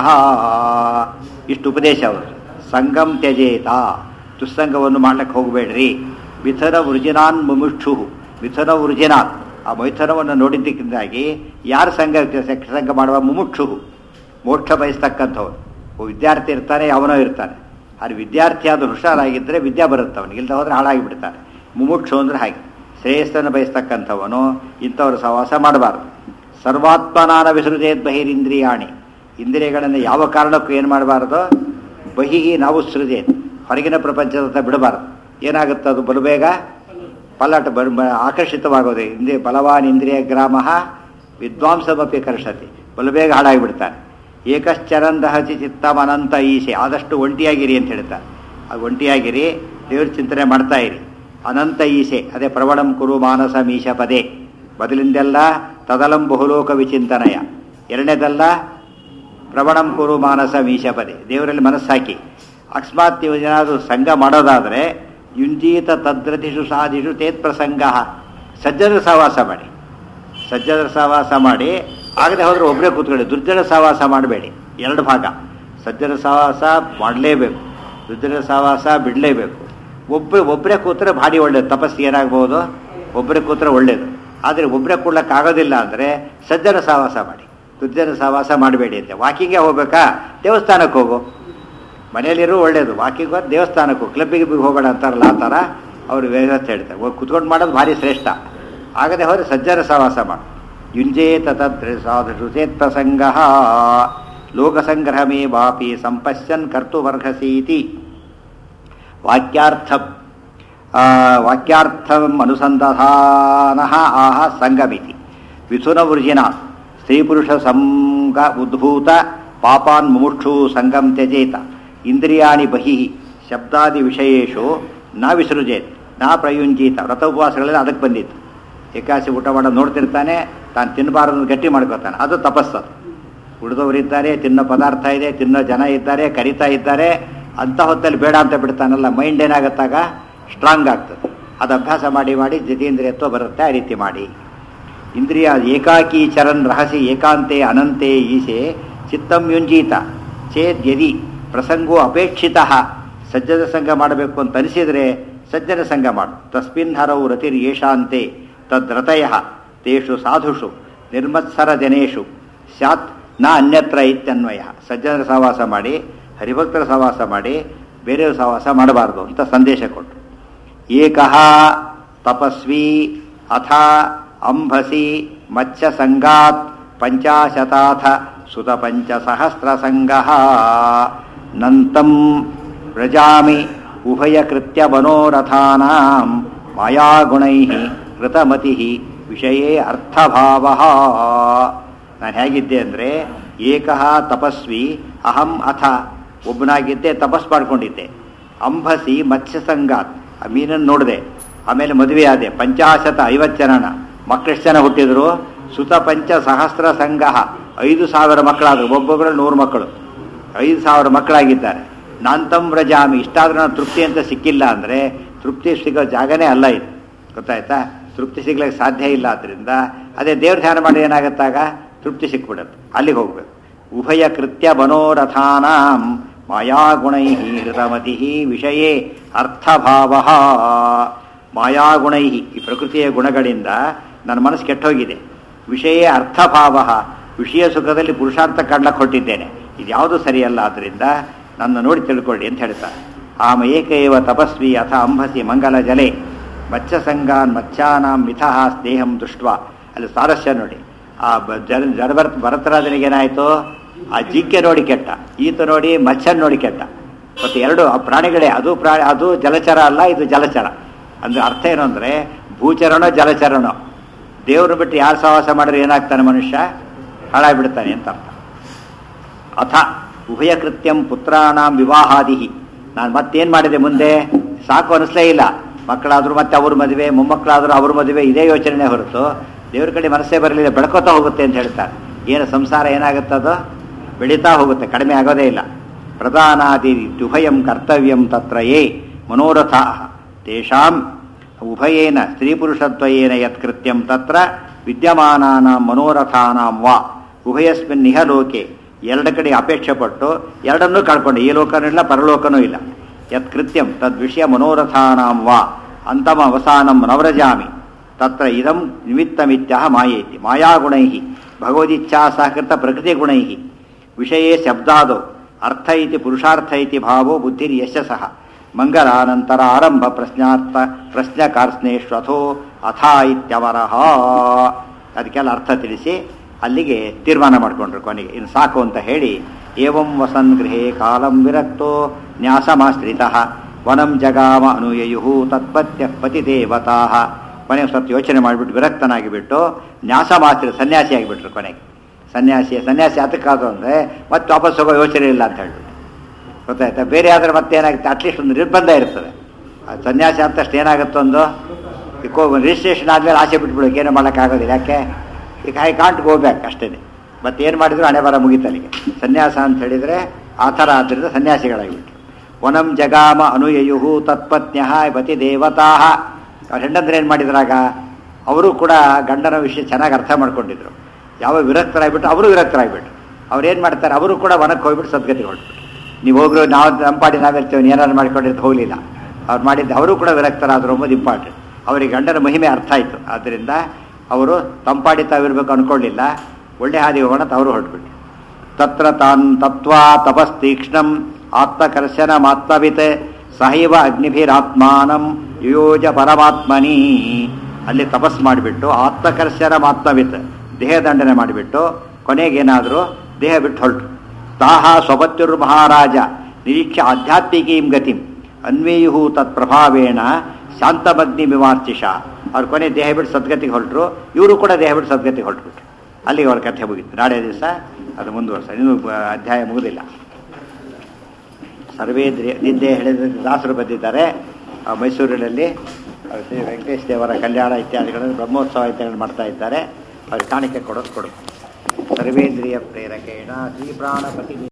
ಇಷ್ಟು ಉಪದೇಶ ಅವರು ಸಂಗಂ ತ್ಯಜೇತ ದುಸ್ಸಂಗವನ್ನು ಮಾಡ್ಲಿಕ್ಕೆ ಹೋಗಬೇಡ್ರಿ ಮಿಥುನ ವೃಜಿನಾನ್ ಮುಮುಕ್ಷು ಮಿಥುನ ವೃಜಿನಾನ್ ಆ ಮೈಥುನವನ್ನು ನೋಡಿದ್ದಕ್ಕಿಂದಾಗಿ ಯಾರು ಸಂಘ ಸಂಘ ಮಾಡುವ ಮುಮುಕ್ಷು ಮೋಕ್ಷ ಬಯಸ್ತಕ್ಕಂಥವ್ರು ಒಬ್ಬ ವಿದ್ಯಾರ್ಥಿ ಇರ್ತಾನೆ ಅವನೋ ಇರ್ತಾನೆ ಅದು ವಿದ್ಯಾರ್ಥಿ ಆದ ಹುಷಾರಾಗಿದ್ದರೆ ವಿದ್ಯಾ ಬರುತ್ತೆ ಅವನಿಗೆ ಇಲ್ಲದೆ ಹೋದರೆ ಹಾಳಾಗಿ ಬಿಡ್ತಾನೆ ಮುಮುಕ್ಷು ಅಂದರೆ ಹಾಗೆ ಶ್ರೇಯಸ್ಸನ್ನು ಬಯಸ್ತಕ್ಕಂಥವನು ಇಂಥವ್ರು ಸಹವಾಸ ಮಾಡಬಾರ್ದು ಸರ್ವಾತ್ಮನಾನ ವಿಸೃಜೇತ್ ಬಹಿರಿಂದ್ರಿಯಾಣಿ ಇಂದ್ರಿಯಗಳನ್ನು ಯಾವ ಕಾರಣಕ್ಕೂ ಏನು ಮಾಡಬಾರ್ದು ಬಹಿ ನಾವು ಸೃಜೇತ್ ಹೊರಗಿನ ಪ್ರಪಂಚದ ಬಿಡಬಾರ್ದು ಏನಾಗುತ್ತೆ ಅದು ಬಲು ಬೇಗ ಪಲ್ಲಟ ಬ ಬ- ಆಕರ್ಷಿತವಾಗೋದು ಇಂದ್ರಿಯ ಬಲವಾನ್ ಇಂದ್ರಿಯ ಗ್ರಾಮ ವಿದ್ವಾಂಸಮಪಿ ಕರ್ಷತಿ ಬಲು ಬೇಗ ಹಾಳಾಗಿಬಿಡ್ತಾನೆ ಏಕಶ್ಚರನ್ ದಹಚಿ ಚಿತ್ತಮನಂತ ಈಶೆ ಆದಷ್ಟು ಒಂಟಿಯಾಗಿರಿ ಅಂತ ಹೇಳ್ತಾರೆ ಆ ಒಂಟಿಯಾಗಿರಿ ದೇವ್ರ ಚಿಂತನೆ ಮಾಡ್ತಾ ಇರಿ ಅನಂತ ಈಶೆ ಅದೇ ಪ್ರವಣಂ ಕುರು ಮಾನಸ ಮೀಶ ಪದೇ ಮೊದಲಿಂದೆಲ್ಲ ತದಲಂ ಬಹುಲೋಕ ವಿಚಿಂತನಯ ಎರಡನೇದಲ್ಲ ಪ್ರವಣಂ ಕುರು ಮಾನಸ ಮೀಶ ಪದೇ ದೇವರಲ್ಲಿ ಮನಸ್ಸಾಕಿ ಅಕಸ್ಮಾತ್ ನೀವು ಏನಾದರೂ ಸಂಘ ಮಾಡೋದಾದರೆ ಯುಂಜೀತ ತದ್ರತಿಷು ಸಾಧಿಷು ತೇತ್ ಪ್ರಸಂಗ ಸಜ್ಜನ ಸಹವಾಸ ಮಾಡಿ ಸಜ್ಜನ ಸಹವಾಸ ಮಾಡಿ ಆಗದೆ ಹೋದ್ರೆ ಒಬ್ಬರೇ ಕೂತ್ಕೊಳ್ಳಿ ದುರ್ಜನ ಸಹವಾಸ ಮಾಡಬೇಡಿ ಎರಡು ಭಾಗ ಸಜ್ಜನ ಸಹವಾಸ ಮಾಡಲೇಬೇಕು ದುರ್ಜನ ಸಹವಾಸ ಬಿಡಲೇಬೇಕು ಒಬ್ಬ ಒಬ್ಬರೇ ಕೂತ್ರೆ ಭಾರಿ ಒಳ್ಳೇದು ತಪಸ್ಸಿಗೆ ಏನಾಗ್ಬೋದು ಒಬ್ಬರೇ ಕೂತ್ರೆ ಒಳ್ಳೇದು ಆದರೆ ಒಬ್ಬರೇ ಕೂಡ್ಲಕ್ಕೆ ಆಗೋದಿಲ್ಲ ಅಂದರೆ ಸಜ್ಜನ ಸಹವಾಸ ಮಾಡಿ ದುರ್ಜನ ಸಹವಾಸ ಮಾಡಬೇಡಿ ಅಂತೆ ವಾಕಿಂಗೇ ಹೋಗ್ಬೇಕಾ ದೇವಸ್ಥಾನಕ್ಕೆ ಹೋಗು ಮನೆಯಲ್ಲಿರೋ ಒಳ್ಳೇದು ವಾಕಿಂಗ್ ಹೋಗಿ ದೇವಸ್ಥಾನಕ್ಕೆ ಹೋಗಿ ಕ್ಲಬ್ಬಿಗೆ ಹೋಗೋಣ ಅಂತಾರಲ್ಲ ಆ ಥರ ಅವರು ವ್ಯವಸ್ಥೆ ಹೇಳ್ತಾರೆ ಹೋಗಿ ಕುತ್ಕೊಂಡು ಮಾಡೋದು ಭಾರಿ ಶ್ರೇಷ್ಠ ಆಗದೆ ಹೋದರೆ ಸಜ್ಜನ ಸಹವಾಸ ಮಾಡು ಯುಂಜೇತ ತತ್ರ ಸಾಧು ಚೇತ್ ಪ್ರಸಂಗ ಲೋಕಸಂಗ್ರಹಮೇ ವಾಪಿ ಸಂಪಶ್ಯನ್ ಕರ್ತುಮರ್ಹಸೀತಿ ವಾಕ್ಯಾರ್ಥ ವಾಕ್ಯಾರ್ಥಂ ಅನುಸಂಧಾನ ಆಹ ಸಂಗಮಿತಿ ಮಿಥುನವೃಜಿನ ಸ್ತ್ರೀಪುರುಷ ಸಂಗ ಉದ್ಭೂತ ಪಾಪಾನ್ ಮುಮುಕ್ಷು ಸಂಗಂ ತ್ಯಜೇತ ಇಂದ್ರಿಯಾಣಿ ಬಹಿ ಶಬ್ದಾದಿ ವಿಷಯೇಶು ನ ವಿಸೃಜೇತ್ ನಾ ಪ್ರಯುಂಜೀತ ವ್ರತ ಉಪವಾಸಗಳೆಲ್ಲ ಅದಕ್ಕೆ ಬಂದಿತ್ತು ಏಕಾಸಿ ಊಟ ಮಾಡೋದು ನೋಡ್ತಿರ್ತಾನೆ ತಾನು ತಿನ್ನಬಾರದು ಗಟ್ಟಿ ಮಾಡ್ಕೋತಾನೆ ಅದು ತಪಸ್ಸದು ಉಳಿದವರಿದ್ದಾರೆ ತಿನ್ನೋ ಪದಾರ್ಥ ಇದೆ ತಿನ್ನೋ ಜನ ಇದ್ದಾರೆ ಕರಿತಾ ಇದ್ದಾರೆ ಅಂಥ ಹೊತ್ತಲ್ಲಿ ಬೇಡ ಅಂತ ಬಿಡ್ತಾನಲ್ಲ ಮೈಂಡ್ ಏನಾಗತ್ತಾಗ ಸ್ಟ್ರಾಂಗ್ ಆಗ್ತದೆ ಅದು ಅಭ್ಯಾಸ ಮಾಡಿ ಮಾಡಿ ಜಿತೇಂದ್ರಿಯತ್ವ ಬರುತ್ತೆ ಆ ರೀತಿ ಮಾಡಿ ಇಂದ್ರಿಯ ಏಕಾಕಿ ಚರನ್ ರಹಸಿ ಏಕಾಂತೆ ಅನಂತೆ ಈಸೆ ಚಿತ್ತಂ ಯುಂಜೀತ ಚೇದ್ಯದಿ ಪ್ರಸಂಗೋ ಅಪೇಕ್ಷಿತ ಸಜ್ಜನ ಸಂಘ ಮಾಡಬೇಕು ಅಂತ ಅನಿಸಿದರೆ ಸಜ್ಜನ ಸಂಘ ಮಾಡು ತಸ್ಮಿನ್ ಹರವು ರತಿರ್ ಯೇಷಾಂತೆ ತದ್ರತಯ ತೇಷು ಸಾಧುಷು ನಿರ್ಮತ್ಸರ ಜನೇಶು ಸ್ಯಾತ್ ನ ಅನ್ಯತ್ರ ಇತ್ಯನ್ವಯ ಸಜ್ಜನರ ಸಹವಾಸ ಮಾಡಿ ಹರಿಭಕ್ತರ ಸಹವಾಸ ಮಾಡಿ ಬೇರೆಯವ್ರ ಸಹವಾಸ ಮಾಡಬಾರ್ದು ಅಂತ ಸಂದೇಶ ಕೊಟ್ಟರು ಏಕಃ ತಪಸ್ವಿ ಅಥ ಅಂಬಸಿ ಮತ್ಸ್ಯ ಸಂಗಾತ್ ಪಂಚಾಶತಾಥ ಸುತ ಪಂಚಸಹಸ್ರ ಸಂಘ ನಂತಂ ವ್ರಜಾಮಿ ಉಭಯಕೃತ್ಯ ಮನೋರಥಾನಾಂ ಮಾಯಾಗುಣೈ ಕೃತಮತಿ ವಿಷಯೇ ಅರ್ಥಭಾವ ನಾನು ಹೇಗಿದ್ದೆ ಅಂದರೆ ಏಕಃ ತಪಸ್ವಿ ಅಹಂ ಅಥ ಒಬ್ಬನಾಗಿದ್ದೆ ತಪಸ್ ಮಾಡ್ಕೊಂಡಿದ್ದೆ ಅಂಬಸಿ ಮತ್ಸ್ಯ ಸಂಗಾತ್ ಆ ಮೀನನ್ನು ನೋಡಿದೆ ಆಮೇಲೆ ಮದುವೆ ಆದೆ ಪಂಚಾಶತ ಐವತ್ತು ಜನನ ಮಕ್ಕಳೆಷ್ಟು ಜನ ಹುಟ್ಟಿದ್ರು ಸುತ ಪಂಚ ಸಹಸ್ರ ಸಂಘ ಐದು ಸಾವಿರ ಮಕ್ಕಳಾದರು ಒಬ್ಬೊಬ್ಬರು ನೂರು ಮಕ್ಕಳು ಐದು ಸಾವಿರ ಮಕ್ಕಳಾಗಿದ್ದಾರೆ ನಾಂತಂ ವ್ರಜಾಮಿ ಇಷ್ಟಾದ್ರೂ ನಾನು ತೃಪ್ತಿ ಅಂತ ಸಿಕ್ಕಿಲ್ಲ ಅಂದರೆ ತೃಪ್ತಿ ಸಿಗೋ ಜಾಗನೇ ಅಲ್ಲ ಇದು ಗೊತ್ತಾಯ್ತಾ ತೃಪ್ತಿ ಸಿಗ್ಲಿಕ್ಕೆ ಸಾಧ್ಯ ಇಲ್ಲ ಆದ್ದರಿಂದ ಅದೇ ದೇವ್ರ ಧ್ಯಾನ ಮಾಡಿ ಏನಾಗುತ್ತಾಗ ತೃಪ್ತಿ ಸಿಕ್ಬಿಡುತ್ತೆ ಅಲ್ಲಿಗೆ ಹೋಗ್ಬೇಕು ಉಭಯ ಕೃತ್ಯ ಮನೋರಥಾನಾಂ ಮಾಯಾಗುಣೈ ಹೃತಮತಿ ವಿಷಯೇ ಅರ್ಥಭಾವ ಮಾಯಾಗುಣೈ ಈ ಪ್ರಕೃತಿಯ ಗುಣಗಳಿಂದ ನನ್ನ ಮನಸ್ಸು ಕೆಟ್ಟೋಗಿದೆ ವಿಷಯೇ ಅರ್ಥಭಾವ ವಿಷಯ ಸುಖದಲ್ಲಿ ಪುರುಷಾರ್ಥ ಕಾಣ್ಲಕ್ಕೆ ಹೊಟ್ಟಿದ್ದೇನೆ ಇದು ಯಾವುದು ಸರಿಯಲ್ಲ ಆದ್ದರಿಂದ ನನ್ನ ನೋಡಿ ತಿಳ್ಕೊಳ್ಳಿ ಅಂತ ಹೇಳ್ತಾರೆ ಆಮ ಏಕೈವ ತಪಸ್ವಿ ಅಥ ಅಂಬಸಿ ಮಂಗಲ ಜಲೆ ಮತ್ಸ್ಯಸಂಗಾನ್ ಮತ್ಸ್ಯಾನಾಂ ಮಿಥಃ ಸ್ನೇಹಂ ದೃಷ್ಟ ಅಲ್ಲಿ ಸಾರಸ್ಯ ನೋಡಿ ಆ ಬ- ಜನ ಜನ ಭರತ ಭರತರಾಜನಿಗೆ ಏನಾಯಿತು ಆ ಜಿಂಕೆ ನೋಡಿ ಕೆಟ್ಟ ಈತ ನೋಡಿ ಮತ್ಸ್ಯನ್ ನೋಡಿ ಕೆಟ್ಟ ಮತ್ತು ಎರಡು ಆ ಪ್ರಾಣಿಗಳೇ ಅದು ಪ್ರಾಣಿ ಅದು ಜಲಚರ ಅಲ್ಲ ಇದು ಜಲಚರ ಅಂದ್ರೆ ಅರ್ಥ ಏನು ಅಂದರೆ ಭೂಚರಣೋ ಜಲಚರಣೋ ದೇವ್ರು ಬಿಟ್ಟು ಯಾರು ಸಹವಾಸ ಮಾಡಿದ್ರೆ ಏನಾಗ್ತಾನೆ ಮನುಷ್ಯ ಹಾಳಾಗ್ಬಿಡ್ತಾನೆ ಅಂತ ಅರ್ಥ ಅಥ ಉಭಯ ಕೃತ್ಯಂ ಪುತ್ರಾಣಾಂ ವಿವಾಹಾದಿ ನಾನು ಮತ್ತೇನು ಮಾಡಿದೆ ಮುಂದೆ ಸಾಕು ಅನಿಸ್ಲೇ ಇಲ್ಲ ಮಕ್ಕಳಾದ್ರು ಮತ್ತೆ ಅವ್ರ ಮದುವೆ ಮೊಮ್ಮಕ್ಕಳಾದ್ರು ಅವ್ರ ಮದುವೆ ಇದೇ ಯೋಚನೆ ಹೊರತು ದೇವ್ರ ಕಡೆ ಮನಸ್ಸೇ ಬರಲಿಲ್ಲ ಬೆಳ್ಕೋತಾ ಹೋಗುತ್ತೆ ಅಂತ ಹೇಳ್ತಾರೆ ಏನು ಸಂಸಾರ ಏನಾಗುತ್ತದೋ ಬೆಳೀತಾ ಹೋಗುತ್ತೆ ಕಡಿಮೆ ಆಗೋದೇ ಇಲ್ಲ ಪ್ರಧಾನಾದಿ ಉಭಯಂ ಕರ್ತವ್ಯಂ ತತ್ರ ಯೇ ಮನೋರಥ ತೇಷಾಂ ಉಭಯೇನ ಸ್ತ್ರೀಪುರುಷದ್ವಯೇನ ಯತ್ಕೃತ್ಯಂ ತತ್ರ ವಿದ್ಯಮಾನಾನಾಂ ಮನೋರಥಾನಾಂ ವಾ ಉಭಯಸ್ಮಿನ್ ಇಹ ಲೋಕೆ ಎರಡು ಕಡೆ ಅಪೇಕ್ಷೆ ಪಟ್ಟು ಎರಡನ್ನೂ ಕಳ್ಕೊಂಡು ಈ ಲೋಕನೂ ಇಲ್ಲ ಪರಲೋಕನೂ ಇಲ್ಲ ಯತ್ಕೃತ್ಯಂ ತದ್ವಿಷಯ ಮನೋರಥಾನಾಂ ವಾ ಅಂತಮ ಅವಸಾನಂ ನವ್ರಜಾಮಿ ತತ್ರ ಇದಂ ನಿಮಿತ್ತಮಿತ್ಯಹ ಮಾಯೇತಿ ಮಾಯಾಗುಣೈ ಭಗವದಿಚ್ಛಾ ಸಹಕೃತ ಪ್ರಕೃತಿಗುಣೈ ವಿಷಯೇ ಶಬ್ದಾದೋ ಅರ್ಥ ಇತಿ ಪುರುಷಾರ್ಥ ಇತಿ ಭಾವೋ ಬುದ್ಧಿರ್ ಯಶಸಃ ಮಂಗಲಾನಂತರ ಆರಂಭ ಪ್ರಶ್ನಾರ್ಥ ಪ್ರಶ್ನಕಾರ್ಸ್ನೇಶ್ವಥೋ ಅಥ ಇತ್ಯವರಹ ಅದಕ್ಕೆಲ್ಲ ಅರ್ಥ ತಿಳಿಸಿ ಅಲ್ಲಿಗೆ ತೀರ್ಮಾನ ಮಾಡಿಕೊಂಡ್ರು ಕೊನೆಗೆ ಇನ್ನು ಸಾಕು ಅಂತ ಹೇಳಿ ಏವಂ ವಸನ್ ಗೃಹೇ ಕಾಲಂ ವಿರಕ್ತೋ ನ್ಯಾಸಮಾಶ್ರಿತ ವನಂ ಜಗಾಮ ಅನುಯಯು ತತ್ಪತ್ಯ ಪತಿದೇವತಾ ಕೊನೆಗೆ ಸ್ವಲ್ಪ ಯೋಚನೆ ಮಾಡಿಬಿಟ್ಟು ವಿರಕ್ತನಾಗಿ ಬಿಟ್ಟು ನ್ಯಾಸಮಾಶ್ರಿತ ಸನ್ಯಾಸಿ ಆಗಿಬಿಟ್ರು ಕೊನೆಗೆ ಸನ್ಯಾಸಿ ಸನ್ಯಾಸಿ ಅದಕ್ಕಾದ್ರು ಅಂದರೆ ಮತ್ತೆ ವಾಪಸ್ ಹೋಗೋ ಯೋಚನೆ ಇಲ್ಲ ಅಂತ ಹೇಳ್ಬಿಟ್ಟು ಗೊತ್ತಾಯ್ತಾ ಬೇರೆ ಆದರೆ ಮತ್ತೆ ಏನಾಗುತ್ತೆ ಅಟ್ಲೀಸ್ಟ್ ಒಂದು ನಿರ್ಬಂಧ ಇರ್ತದೆ ಆ ಸನ್ಯಾಸಿ ಅಂತ ತಕ್ಷಣ ಏನಾಗುತ್ತೆ ಒಂದು ರಿಜಿಸ್ಟ್ರೇಷನ್ ಆದಮೇಲೆ ಆಸೆ ಬಿಟ್ಬಿಡೋಕೆ ಏನೂ ಮಾಡೋಕ್ಕಾಗೋದಿಲ್ಲ ಯಾಕೆ ಈಗ ಐ ಕಾಂಟ್ ಗೋ ಬ್ಯಾಕ್ ಅಷ್ಟೇ ಮತ್ತೆ ಏನು ಮಾಡಿದ್ರು ಹಣೆ ಬರ ಮುಗಿತಲ್ಲಿಗೆ ಸನ್ಯಾಸ ಅಂತ ಹೇಳಿದರೆ ಆ ಥರ ಆದ್ದರಿಂದ ಸನ್ಯಾಸಿಗಳಾಗಿಬಿಟ್ರು ವನಂ ಜಗಾಮ ಅನುಯಯು ತತ್ಪತ್ನ್ಯ ಪತಿ ದೇವತಾ ಅವ್ರ ಹೆಂಡಂದ್ರೆ ಏನು ಮಾಡಿದ್ರಾಗ ಅವರು ಕೂಡ ಗಂಡನ ವಿಷಯ ಚೆನ್ನಾಗಿ ಅರ್ಥ ಮಾಡ್ಕೊಂಡಿದ್ರು ಯಾವ ವಿರಕ್ತರಾಗ್ಬಿಟ್ಟು ಅವರು ವಿರಕ್ತರಾಗ್ಬಿಟ್ರು ಅವ್ರು ಏನು ಮಾಡ್ತಾರೆ ಅವರು ಕೂಡ ವನಕ್ಕೆ ಹೋಗ್ಬಿಟ್ಟು ಸದ್ಗತಿ ಹೊರಟ್ಬಿಟ್ರು ನೀವು ಹೋಗ್ರು ನಾವು ನಂಪಾಡಿ ನಾವಿರ್ತೀವಿ ಏನಾರು ಮಾಡ್ಕೊಂಡಿದ್ದು ಹೋಗಲಿಲ್ಲ ಅವ್ರು ಮಾಡಿದ್ದು ಅವರು ಕೂಡ ವಿರಕ್ತರಾದರು ಎಂಬುದು ಇಂಪಾರ್ಟೆಂಟ್ ಅವರಿಗೆ ಗಂಡನ ಮಹಿಮೆ ಅರ್ಥ ಆಯಿತು ಆದ್ದರಿಂದ ಅವರು ತಂಪಾಡಿ ತಾವಿರ್ಬೇಕು ಅಂದ್ಕೊಳ್ಳಿಲ್ಲ ಒಳ್ಳೆ ಹಾದಿ ಹೋಗೋಣ ಅಂತ ಅವರು ಹೊರಟ್ಬಿಟ್ಟು ತತ್ರ ತಾನ್ ತತ್ವಾ ತಪಸ್ತೀಕ್ಷ್ಣಂ ಆತ್ಮಕರ್ಷಣ ಮಾತ್ಮವಿತ್ ಸಹೈವ ಅಗ್ನಿಭಿರಾತ್ಮಾನಂ ಯುಯೋಜ ಪರಮಾತ್ಮನಿ ಅಲ್ಲಿ ತಪಸ್ ಮಾಡಿಬಿಟ್ಟು ಆತ್ಮಕರ್ಷಣ ಮಾತ್ಮವಿತ್ ದೇಹದಂಡನೆ ಮಾಡಿಬಿಟ್ಟು ಕೊನೆಗೇನಾದರೂ ದೇಹ ಬಿಟ್ಟು ಹೊರಟು ತಾಹ ಸ್ವಪತ್ಯುರ್ ಮಹಾರಾಜ ನಿರೀಕ್ಷೆ ಆಧ್ಯಾತ್ಮಿಕೀಂ ಗತಿಂ ಅನ್ವೇಯು ತತ್ಪ್ರಭಾವೇಣ ಶಾಂತಮಗ್ನಿ ವಿವಾರ್ಚಿಷ ಅವ್ರ ಕೊನೆ ದೇಹ ಬಿಟ್ಟು ಸದ್ಗತಿಗೆ ಹೊರಟರು ಇವರು ಕೂಡ ದೇಹ ಬಿಟ್ಟು ಸದ್ಗತಿಗೆ ಹೊರಟ್ಬಿಟ್ರು ಅಲ್ಲಿಗೆ ಅವ್ರ ಕಥೆ ಮುಗೀತು ನಾಳೆ ದಿವಸ ಅದು ಮುಂದುವರ್ಸ ಇನ್ನೂ ಬ- ಅಧ್ಯಾಯ ಮುಗುದಿಲ್ಲ ಸರ್ವೇ ದ್ರಿ- ನಿದ್ದೆ ಹೇಳಿದ ದಾಸರು ಬಂದಿದ್ದಾರೆ ಆ ಮೈಸೂರಿನಲ್ಲಿ ಅವ್ರು ಶ್ರೀ ವೆಂಕಟೇಶ್ ದೇವರ ಕಲ್ಯಾಣ ಇತ್ಯಾದಿಗಳನ್ನು ಬ್ರಹ್ಮೋತ್ಸವ ಇತ್ಯಾದಿಗಳನ್ನು ಮಾಡ್ತಾ ಇದ್ದಾರೆ ಅವ್ರಿಗೆ ಕಾಣಿಕೆ ಕೊಡೋದು ಕೊಡು ಸರ್ವೇಂದ್ರಿಯ ಪ್ರೇರಕೇಣ ಶ್ರೀ ಪ್ರಾಣಪತಿ